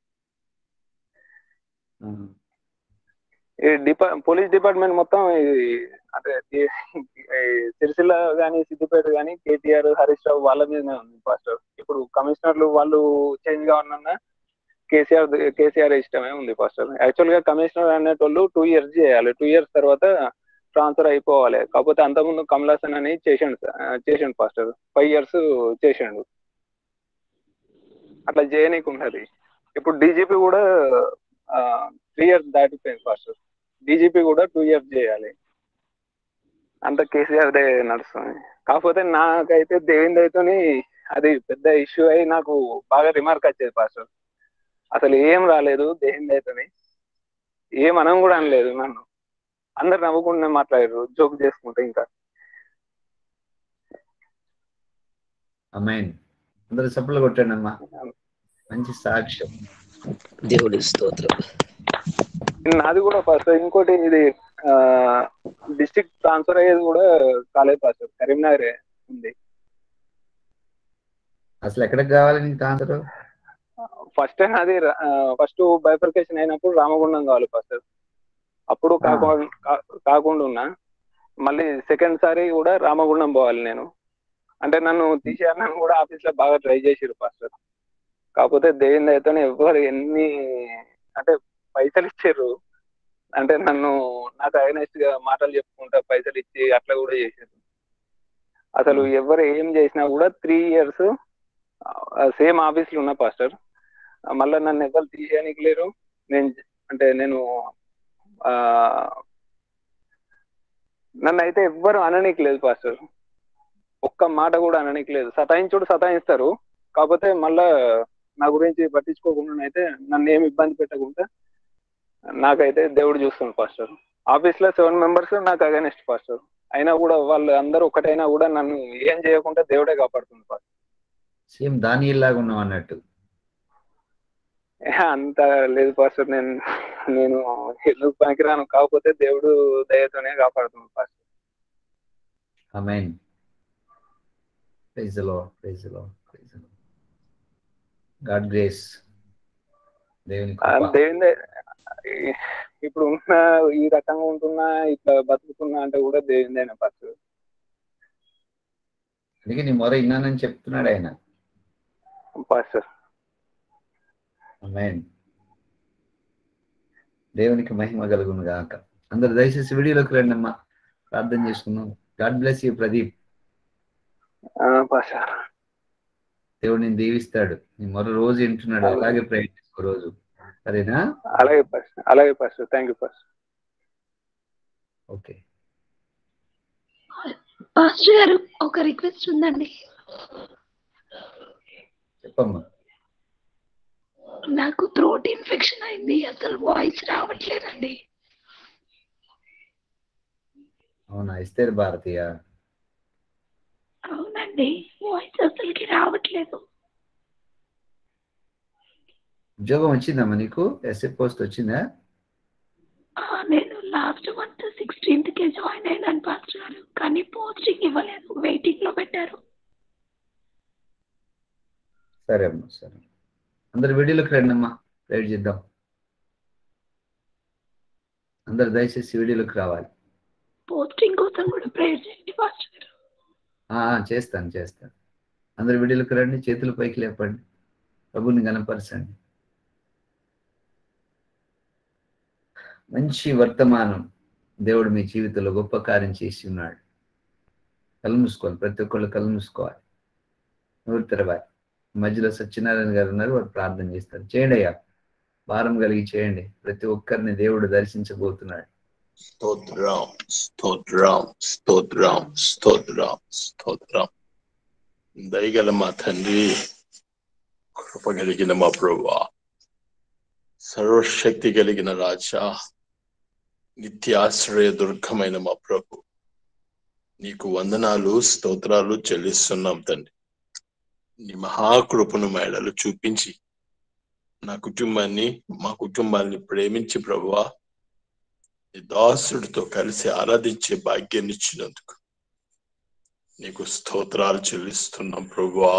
ఈ డిపా పోలీస్ డిపార్ట్మెంట్ మొత్తం ఈ అంటే ఈ- ఈ సిరిసిల్ల కానీ సిద్దిపేట కానీ కేటీఆర్ హరీష్ రావు వాళ్ళ మీదనే ఉంది ఫస్ట్ ఇప్పుడు కమిషనర్లు వాళ్ళు చేంజ్ కావాలన్నా కేసీఆర్ కేసీఆర్ ఇష్టమే ఉంది ఫస్ట్ యాక్చువల్ గా కమిషనర్ అనేటోళ్ళు టూ ఇయర్స్ చేయాలి టూ ఇయర్స్ తర్వాత ట్రాన్స్ఫర్ అయిపోవాలి కాకపోతే అంతకుముందు కమలాసన్ అని చేసిండు సార్, ఆ, చేసిండు ఫాస్టర్ ఫైవ్ ఇయర్స్ చేసిండు అట్లా చేయనీకి ఉంటది ఇప్పుడు డీజీపీ కూడా త్రీ ఇయర్స్ దాటిపోయింది ఫాస్టర్ డీజీపీ కూడా టూ ఇయర్స్ చేయాలి అంత కేసీఆర్ దే నడుస్తుంది కాకపోతే నాకైతే దేవిందైతోని అది పెద్ద ఇష్యూ అయి నాకు బాగా రిమార్క్ వచ్చేది పాస్టర్ అసలు ఏం రాలేదు దేవిందైతోని ఏం మనం కూడా అనలేదు నన్ను అందరు నవ్వుకుంటూనే మాట్లాడారు జోక్ చేసుకుంటే ఇంకా అమ్మాయి అందరు సప్పులు కొట్టండి అమ్మా మంచి సాక్ష్యం దేవుడి స్తోత్రం నాది కూడా ఫస్ట్ ఇంకోటి ఇది డిస్ట్రిక్ట్ ట్రాన్స్ఫర్ అయ్యేది కూడా కాలేదు ఫస్ట్ కరీంనగరే ఉంది అసలు ఎక్కడికి కావాలి నీకు ట్రాన్స్ఫర్ ఫస్ట్ టైం అది ఫస్ట్ బైఫర్కేషన్ అయినప్పుడు రామగుండం కావాలి ఫస్ట్ అప్పుడు కాకుండా కా- కాకుండా ఉన్నా మళ్ళీ సెకండ్ సారి కూడా రామగుండం పోవాలి నేను అంటే నన్ను తీసేయాలని కూడా ఆఫీస్ లో బాగా ట్రై చేసిరు ఫస్ట్ కాకపోతే దేవుని దయతోనే ఎవ్వరు ఎన్ని అంటే పైసలు ఇచ్చారు అంటే నన్ను నాకు అగనెస్ట్ గా మాటలు చెప్పుకుంటా పైసలు ఇచ్చి అట్లా కూడా చేశారు అసలు ఎవరు ఏం చేసినా కూడా త్రీ ఇయర్స్ సేమ్ ఆఫీస్ లో ఉన్నా పాస్టర్ మళ్ళీ నన్ను ఎవరు తీసేయడానికి లేరు నేను అంటే నేను ఆ నన్ను అయితే ఎవ్వరు అననీకి లేదు పాస్టర్ ఒక్క మాట కూడా అననీకి లేదు సతాయించుడు సతాయిస్తారు కాకపోతే మళ్ళా నా గురించి పట్టించుకోకుండా అయితే నన్ను ఏమి ఇబ్బంది పెట్టకుండా నాకైతే దేవుడు చూస్తుంది పాస్టర్ ఆఫీస్ లో సెవెన్ మెంబర్స్ నాకు అగైనెస్ట్ పాస్టర్ అయినా కూడా వాళ్ళు అందరూ ఒకటైనా కూడా నన్ను ఏం చేయకుండా దేవుడే కాపాడుతుంది పాస్టర్ సేమ్ దాని లాగా ఉన్నావు అన్నట్టు ఏ, అంత లేదు పాస్టర్ నేను నేను ఎందుకు పనికిరాను కాకపోతే దేవుడు దయతోనే కాపాడుతుంది pastor amen praise lord praise lord praise lord god grace దేవుని ఆ, కృప. దేవుని దయ- ఈ- ఇప్పుడు ఉన్న ఈ రకంగా ఉంటున్నా ఇట్లా బతుకుతున్నా అంటే కూడా దేవుందైనా పాస్టర్ అందుకే నీ మొర విన్నానని చెప్తున్నాడు ఆయన పాస్టర్ అమెన్ దేవునికి మహిమ కలుగును గాక అందరు దయచేసి వీడియోలోకి రండి అమ్మా ప్రార్థన చేసుకుందాం గాడ్ బ్లెస్ యూ ప్రదీప్ ఆ, పాస్టర్ దేవుడు నేను దీవిస్తాడు నీ మొర రోజు వింటున్నాడు అలాగే ప్రయత్నించుకో రోజు సరేనా అలాగే పాస్టర్ అలాగే pastor thank you pastor okay pastor గారు ఒక రిక్వెస్ట్ ఉందండి చెప్పమ్మా నాకు థ్రోట్ ఇన్ఫెక్షన్ అయింది అసలు వాయిస్ రావట్లేదండి అవునా ఇస్తేరు భారతీయ అవునండి వాయిస్ అసలుకి రావట్లేదు ఉద్యోగం వచ్చిందమ్మా నీకు ఎస్ఏ పోస్ట్ వచ్చిందా ఆ, నేను లాస్ట్ మంత్ సిక్స్టీన్త్ కే జాయిన్ అయినాను పాస్టర్ గారు కానీ పోస్టింగ్ ఇవ్వలేదు వెయిటింగ్ లో పెట్టారు సరే అమ్మా సరే అందరు వీడియోలోకి రండి అమ్మా ప్రేర్ చేద్దాం అందరు దయచేసి వీడియోలోకి రావాలి పోస్టింగ్ కోసం కూడా ప్రేయర్ చేయండి పాస్టర్ గారు ఆ, ఆ, చేస్తాను చేస్తాను అందరు వీడియోలోకి రండి చేతులు పైకి లేపండి ప్రభుని గణపరచండి మంచి వర్తమానం దేవుడు మీ జీవితంలో గొప్ప కార్యం చేసి ఉన్నాడు కళ్ళు మూసుకోవాలి ప్రతి ఒక్కళ్ళు కళ్ళు మూసుకోవాలి నోరు తెరవాలి మధ్యలో సత్యనారాయణ గారు ఉన్నారు వాడు ప్రార్థన చేస్తారు చేయండి అయ్యా భారం కలిగి చేయండి ప్రతి ఒక్కరిని దేవుడు దర్శించబోతున్నాడు స్తోత్రం స్తోత్రం స్తోత్రం స్తోత్రం స్తోత్రం దయగల మా తండ్రి కృప కలిగిన మా ప్రభా సర్వశక్తి కలిగిన రాజా నిత్యాశ్రయ దుర్గమైన మా ప్రభు నీకు వందనాలు స్తోత్రాలు చెల్లిస్తున్నాం తండ్రి నీ మహాకృపను మేడలు చూపించి నా కుటుంబాన్ని మా కుటుంబాన్ని ప్రేమించి ప్రభువా నీ దాసుడితో కలిసి ఆరాధించే భాగ్యాన్ని ఇచ్చినందుకు నీకు స్తోత్రాలు చెల్లిస్తున్నాం ప్రభువా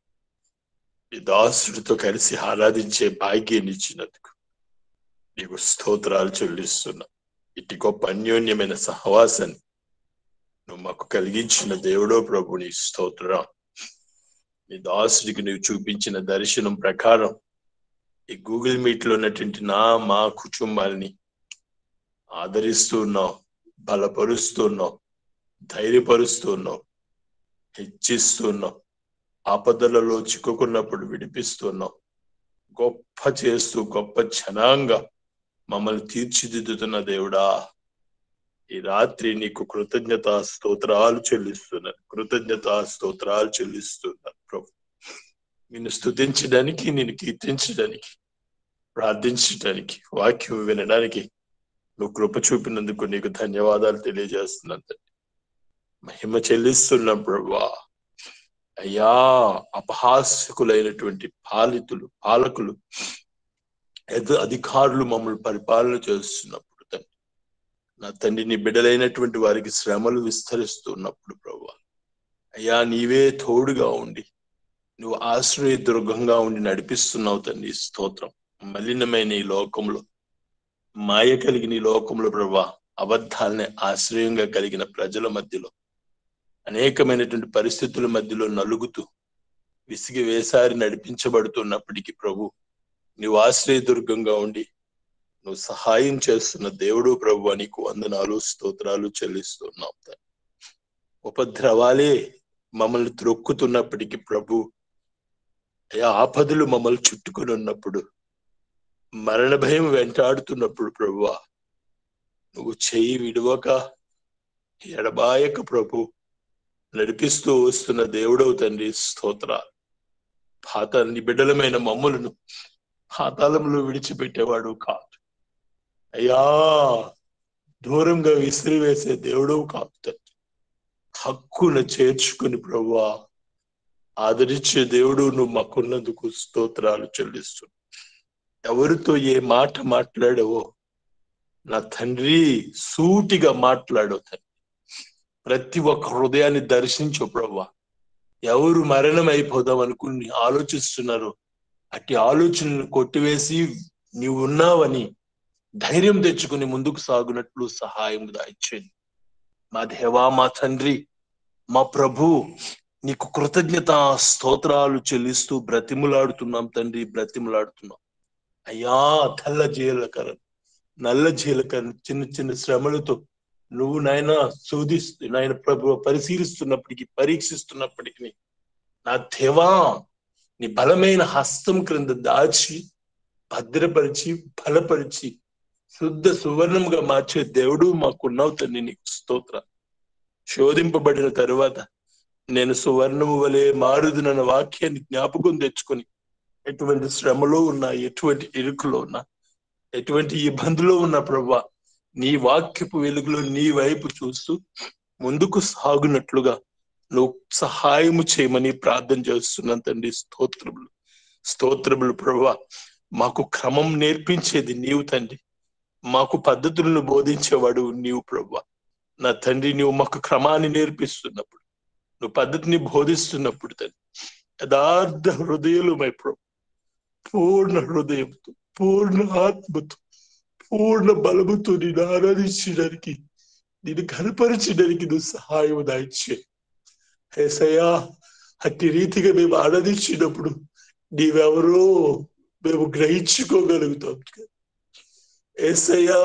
నీ దాసుడితో కలిసి ఆరాధించే భాగ్యాన్ని ఇచ్చినందుకు నీకు స్తోత్రాలు చెల్లిస్తున్నాం ఇటు గొప్ప అన్యోన్యమైన సహవాసాన్ని నువ్వు మాకు కలిగించిన దేవుడో ప్రభు నీ స్తోత్రం నీ దాసుడికి నువ్వు చూపించిన దర్శనం ప్రకారం ఈ గూగుల్ మీట్ లో ఉన్నటువంటి నా మా కుటుంబాల్ని ఆదరిస్తున్నావు బలపరుస్తున్నావు ధైర్యపరుస్తున్నావు హెచ్చిస్తున్నావు ఆపదలలో చిక్కుకున్నప్పుడు విడిపిస్తున్నావు గొప్ప చేస్తూ గొప్ప జనాంగా మమ్మల్ని తీర్చిదిద్దుతున్న దేవుడా ఈ రాత్రి నీకు కృతజ్ఞత స్తోత్రాలు చెల్లిస్తున్నాను కృతజ్ఞత స్తోత్రాలు చెల్లిస్తున్నాను ప్రభు నిన్ను స్తుతించడానికి నిన్ను కీర్తించడానికి ప్రార్థించడానికి వాక్యం వినడానికి నువ్వు కృప చూపినందుకు నీకు ధన్యవాదాలు తెలియజేస్తున్నాను తండ్రి. మహిమ చెల్లిస్తున్నాం ప్రభా అయ్యా అపహాస్యకులైనటువంటి పాలితులు పాలకులు ఎద- అధికారులు మమ్మల్ని పరిపాలన చేస్తున్నప్పుడు తండ్రి నా తండ్రి నీ బిడ్డలైనటువంటి వారికి శ్రమలు విస్తరిస్తున్నప్పుడు ప్రభా అయ్యా నీవే తోడుగా ఉండి నువ్వు ఆశ్రయ దుర్గంగా ఉండి నడిపిస్తున్నావు తండ్రి స్తోత్రం మలినమైన ఈ లోకంలో మాయ కలిగిన ఈ లోకంలో ప్రభా అబద్ధాలని ఆశ్రయంగా కలిగిన ప్రజల మధ్యలో అనేకమైనటువంటి పరిస్థితుల మధ్యలో నలుగుతూ విసిగి వేసారి నడిపించబడుతున్నప్పటికీ ప్రభు నువ్వు ఆశ్రయ దుర్గంగా ఉండి నువ్వు సహాయం చేస్తున్న దేవుడు ప్రభు నీకు వందనాలు స్తోత్రాలు చెల్లిస్తున్నాం తండ్రి. ఉపద్రవాలే మమ్మల్ని త్రొక్కుతున్నప్పటికీ ప్రభు అయా ఆపదలు మమ్మల్ని చుట్టుకొని ఉన్నప్పుడు మరణ భయం వెంటాడుతున్నప్పుడు ప్రభువా నువ్వు చెయ్యి విడవక ఎడబాయక ప్రభు నడిపిస్తూ వస్తున్న దేవుడవు తండ్రి స్తోత్ర పాత నీ బిడ్డలమైన మమ్ములను పాతాళంలో విడిచిపెట్టేవాడు కాదు అయ్యా దూరంగా విసిరివేసే దేవుడవు కాదు తండ్రి హక్కున చేర్చుకుని ప్రభువా ఆదరించే దేవుడు నువ్వు మాకున్నందుకు స్తోత్రాలు చెల్లిస్తు ఎవరితో ఏ మాట మాట్లాడవో నా తండ్రి సూటిగా మాట్లాడవు తండ్రి ప్రతి ఒక్క హృదయాన్ని దర్శించు ప్రభా ఎవరు మరణం అయిపోదాం అనుకుని ఆలోచిస్తున్నారు అట్టి ఆలోచనలు కొట్టివేసి నీవు ఉన్నావని ధైర్యం తెచ్చుకుని ముందుకు సాగునట్లు సహాయం దాయిచ్చేయండి మా దేవా మా తండ్రి మా ప్రభు నీకు కృతజ్ఞత స్తోత్రాలు చెల్లిస్తూ బ్రతిములాడుతున్నాం తండ్రి బ్రతిములాడుతున్నాం అయ్యా తెల్ల జీలకర నల్ల జీలకర చిన్న చిన్న శ్రమలతో నువ్వు నాయన శోధిస్తూ నాయన ప్రభు పరిశీలిస్తున్నప్పటికీ పరీక్షిస్తున్నప్పటికీ నా దేవా నీ బలమైన హస్తం క్రింద దాచి భద్రపరిచి బలపరిచి శుద్ధ సువర్ణంగా మార్చే దేవుడు మాకున్నావు తండ్రి నీకు స్తోత్ర శోధింపబడిన తరువాత నేను సువర్ణము వలె మారుదునన్న వాక్యాన్ని జ్ఞాపకం తెచ్చుకొని ఎటువంటి శ్రమలో ఉన్నా ఎటువంటి ఇరుకులో ఉన్నా ఎటువంటి ఇబ్బందులో ఉన్న ప్రభా నీ వాక్యపు వెలుగులో నీ వైపు చూస్తూ ముందుకు సాగునట్లుగా నువ్వు సహాయము చేయమని ప్రార్థన చేస్తున్నాను తండ్రి స్తోత్రములు స్తోత్రములు ప్రభా మాకు క్రమం నేర్పించేది నీవు తండ్రి మాకు పద్ధతులను బోధించేవాడు నీవు ప్రభా నా తండ్రి నువ్వు మాకు క్రమాన్ని నేర్పిస్తున్నప్పుడు నువ్వు పద్ధతిని బోధిస్తున్నప్పుడు తండ్రి యథార్థ హృదయులమై ప్రభు పూర్ణ హృదయంతో పూర్ణ ఆత్మతో పూర్ణ బలముతో నేను ఆరాధించడానికి నేను కనపరచడానికి నువ్వు సహాయం దాయిచ్చే ఏసయ్యా అట్టి రీతిగా మేము ఆరాధించినప్పుడు నీవెవరో మేము గ్రహించుకోగలుగుతాం ఏసయ్యా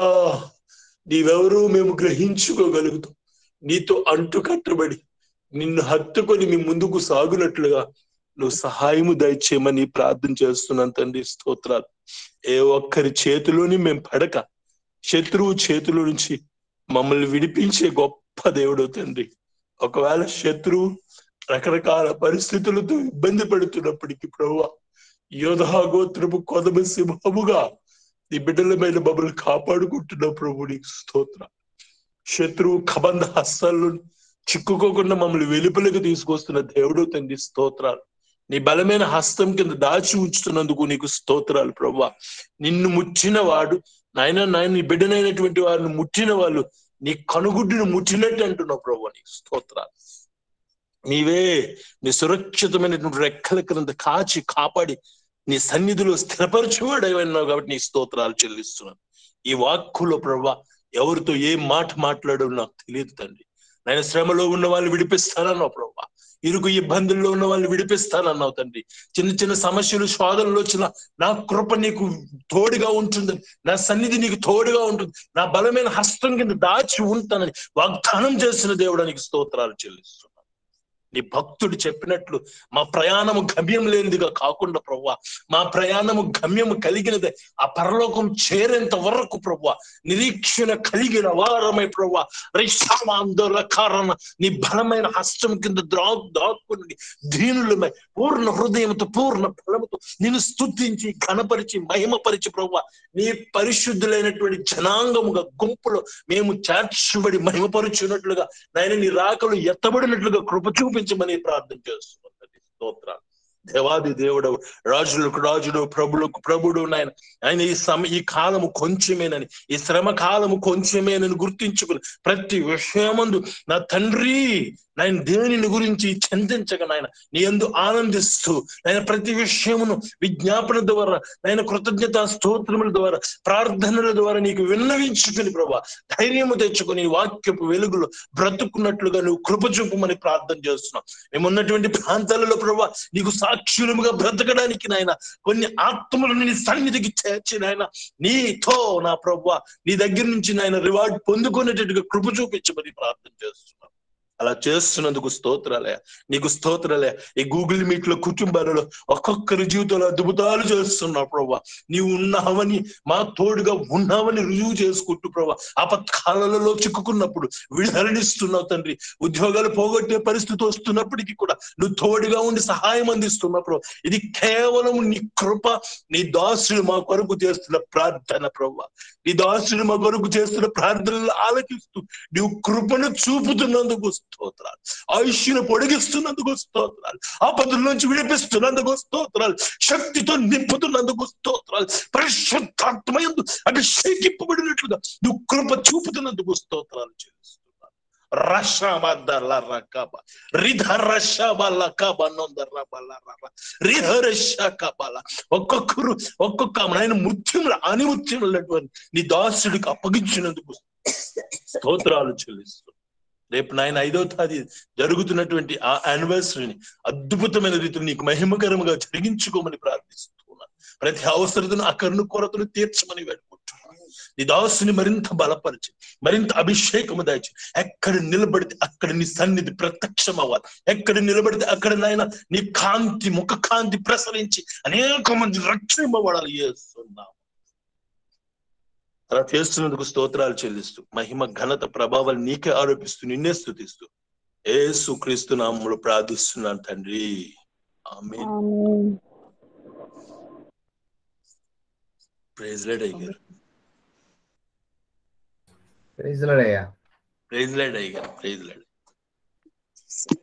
నీవెవరో మేము గ్రహించుకోగలుగుతాం నీతో అంటు కట్టబడి నిన్ను హత్తుకొని మీ ముందుకు సాగునట్లుగా నువ్వు సహాయము దయచేయమని ప్రార్థన చేస్తున్నాను తండ్రి స్తోత్రాలు ఏ ఒక్కరి చేతిలోని మేము పడక శత్రువు చేతిలో నుంచి మమ్మల్ని విడిపించే గొప్ప దేవుడు తండ్రి ఒకవేళ శత్రువు రకరకాల పరిస్థితులతో ఇబ్బంది పడుతున్నప్పటికీ ప్రభు యోధా గోత్రపు కొదమ సింహముగా నీ బిడ్డల మీద మమ్మల్ని కాపాడుకుంటున్న ప్రభు నీకు స్తోత్ర శత్రువు కబంధ హస్తాల్లో చిక్కుకోకుండా మమ్మల్ని వెలుపలకు తీసుకొస్తున్న దేవుడు తండ్రి స్తోత్రాలు నీ బలమైన హస్తం కింద దాచి ఉంచుతున్నందుకు నీకు స్తోత్రాలు ప్రభా నిన్ను ముచ్చిన వాడు నాయన నాయన నీ బిడ్డనైనటువంటి వారిని ముట్టిన వాళ్ళు నీ కనుగుడ్డును ముట్టినట్టు అంటున్నావు ప్రభు నీకు స్తోత్రాలు నీవే నీ సురక్షితమైనటువంటి రెక్కల క్రింద కాచి కాపాడి నీ సన్నిధిలో స్థిరపరచువాడేవన్నావు కాబట్టి నీ స్తోత్రాలు చెల్లిస్తున్నాను ఈ వాక్కులో ప్రభా ఎవరితో ఏ మాట మాట్లాడో నాకు తెలియదు తండ్రి నేను శ్రమలో ఉన్న వాళ్ళు విడిపిస్తానన్నావు ప్రభా ఇరుకు ఇబ్బందుల్లో ఉన్న వాళ్ళు విడిపిస్తానన్నావు తండ్రి చిన్న చిన్న సమస్యలు శోధనలు వచ్చిన నా కృప నీకు తోడుగా ఉంటుంది నా సన్నిధి నీకు తోడుగా ఉంటుంది నా బలమైన హస్తం కింద దాచి ఉంటానని వాగ్దానం చేసిన దేవుడు నీకు స్తోత్రాలు చెల్లిస్తున్నాను నీ భక్తుడు చెప్పినట్లు మా ప్రయాణము గమ్యం లేనిదిగా కాకుండా ప్రవ్వా మా ప్రయాణము గమ్యము కలిగినదే ఆ పరలోకం చేరేంత వరకు ప్రవ్వా నిరీక్షణ కలిగిన వారమై ప్రవ్వా రైషామాందోళ కారణ నీ బలమైన హస్తం కింద ద్రా దాక్కుని దీనులమై పూర్ణ హృదయంతో పూర్ణ బలముతో నేను స్తుతించి ఘనపరిచి మహిమపరిచి ప్రవ్వా నీ పరిశుద్ధులైనటువంటి జనాంగముగా గుంపులో మేము చేర్చబడి మహిమపరుచున్నట్లుగా నాయన నీ రాకలు ఎత్తబడినట్లుగా కృప చూపించమని ప్రార్థన చేస్తున్నాం తండ్రి. స్తోత్రాలు దేవాది దేవుడు రాజులకు రాజుడు ప్రభులకు ప్రభుడు నాయన ఆయన ఈ సమ ఈ కాలము కొంచెమేనని ఈ శ్రమ కాలము కొంచెమేనని గుర్తించుకుని ప్రతి విషయమందు నా తండ్రి నాయన దేనిని గురించి చింతించక నాయన నీ ఎందు ఆనందిస్తూ నాయన ప్రతి విషయమును విజ్ఞాపన ద్వారా నాయన కృతజ్ఞత స్తోత్రముల ద్వారా ప్రార్థనల ద్వారా నీకు విన్నవించుకుని ప్రభా ధైర్యము తెచ్చుకొని నీ వాక్యపు వెలుగులో బ్రతుకున్నట్లుగా నువ్వు కృప చూపమని ప్రార్థన చేస్తున్నాం మేము ఉన్నటువంటి ప్రాంతాలలో ప్రభా నీకు సాక్షులముగా బ్రతకడానికి నాయన కొన్ని ఆత్మలను నీ సన్నిధికి చేర్చి నాయన నీతో నా ప్రభా నీ దగ్గర నుంచి నాయన రివార్డ్ పొందుకునేటట్టుగా కృప చూపించమని ప్రార్థన చేస్తున్నాం అలా చేస్తున్నందుకు స్తోత్రాలయ నీకు స్తోత్రాలయ ఈ గూగుల్ మీట్ లో కుటుంబాలలో ఒక్కొక్కరి జీవితంలో అద్భుతాలు చేస్తున్నావు ప్రభా నీవు ఉన్నావని మా తోడుగా ఉన్నావని రుజువు చేసుకుంటూ ప్రభా ఆపత్కాలలో చిక్కుకున్నప్పుడు విడుదలనిస్తున్నావు తండ్రి ఉద్యోగాలు పోగొట్టే పరిస్థితి వస్తున్నప్పటికీ కూడా నువ్వు తోడుగా ఉండి సహాయం అందిస్తున్నావు ప్రభా ఇది కేవలం నీ కృప నీ దాసుడు మా కొరకు చేస్తున్న ప్రార్థన ప్రభా నీ దాసుడు మా కొరకు చేస్తున్న ప్రార్థనలు ఆలకిస్తూ నువ్వు కృపను చూపుతున్నందుకు స్తోత్రాలు ఆయుష్ను పొడిగిస్తున్నందుకు స్తోత్రాలు ఆపదల నుంచి విడిపిస్తున్నందుకు స్తోత్రాలు శక్తితో నింపుతున్నందుకు స్తోత్రాలు పరిశుద్ధాత్మయందు అభిషేకింపబడినట్లుగా నువ్వు కృప చూపుతున్నందుకు స్తోత్రాలు చేస్తున్నాను రషాబద్దల రకబ రిధ రషాబల కబనొందరబల రిధ రషకబల ఒక్కొక్కరు ఒక్కొక్క ఆయన మృత్యుములు అనిమృత్యములైనటువంటి నీ దాసుడికి అప్పగించినందుకు స్తోత్రాలు చెల్లిస్తూ రేపు నాయన ఐదో తేదీ జరుగుతున్నటువంటి ఆ యానివర్సరీని అద్భుతమైన రీతిలో నీకు మహిమకరంగా జరిగించుకోమని ప్రార్థిస్తున్నాను ప్రతి అవసరతను అకర్ణ కొరతను తీర్చమని వేడుకుంటున్నాను నీ దాసుని మరింత బలపరిచి మరింత అభిషేకము దాచి ఎక్కడ నిలబడితే అక్కడ నీ సన్నిధి ప్రత్యక్షం అవ్వాలి ఎక్కడ నిలబడితే అక్కడ నాయన నీ కాంతి ముఖ కాంతి ప్రసరించి అనేక మంది రక్షింపబడాలి చేస్తున్నాం అలా చేస్తున్నందుకు స్తోత్రాలు చెల్లిస్తూ మహిమ ఘనత ప్రభావాలు నీకే ఆరోపిస్తూ నిన్నే స్థుతిస్తూ ఏసు క్రీస్తు నామములు ప్రార్థిస్తున్నాను తండ్రి ఆమె ప్రైజ్ లెడ్ అయ్యారు ప్రైజ్ లార్డ్ అయ్యా ప్రైజ్ లెడ్ అయ్యారు ప్రైజ్ లెడ్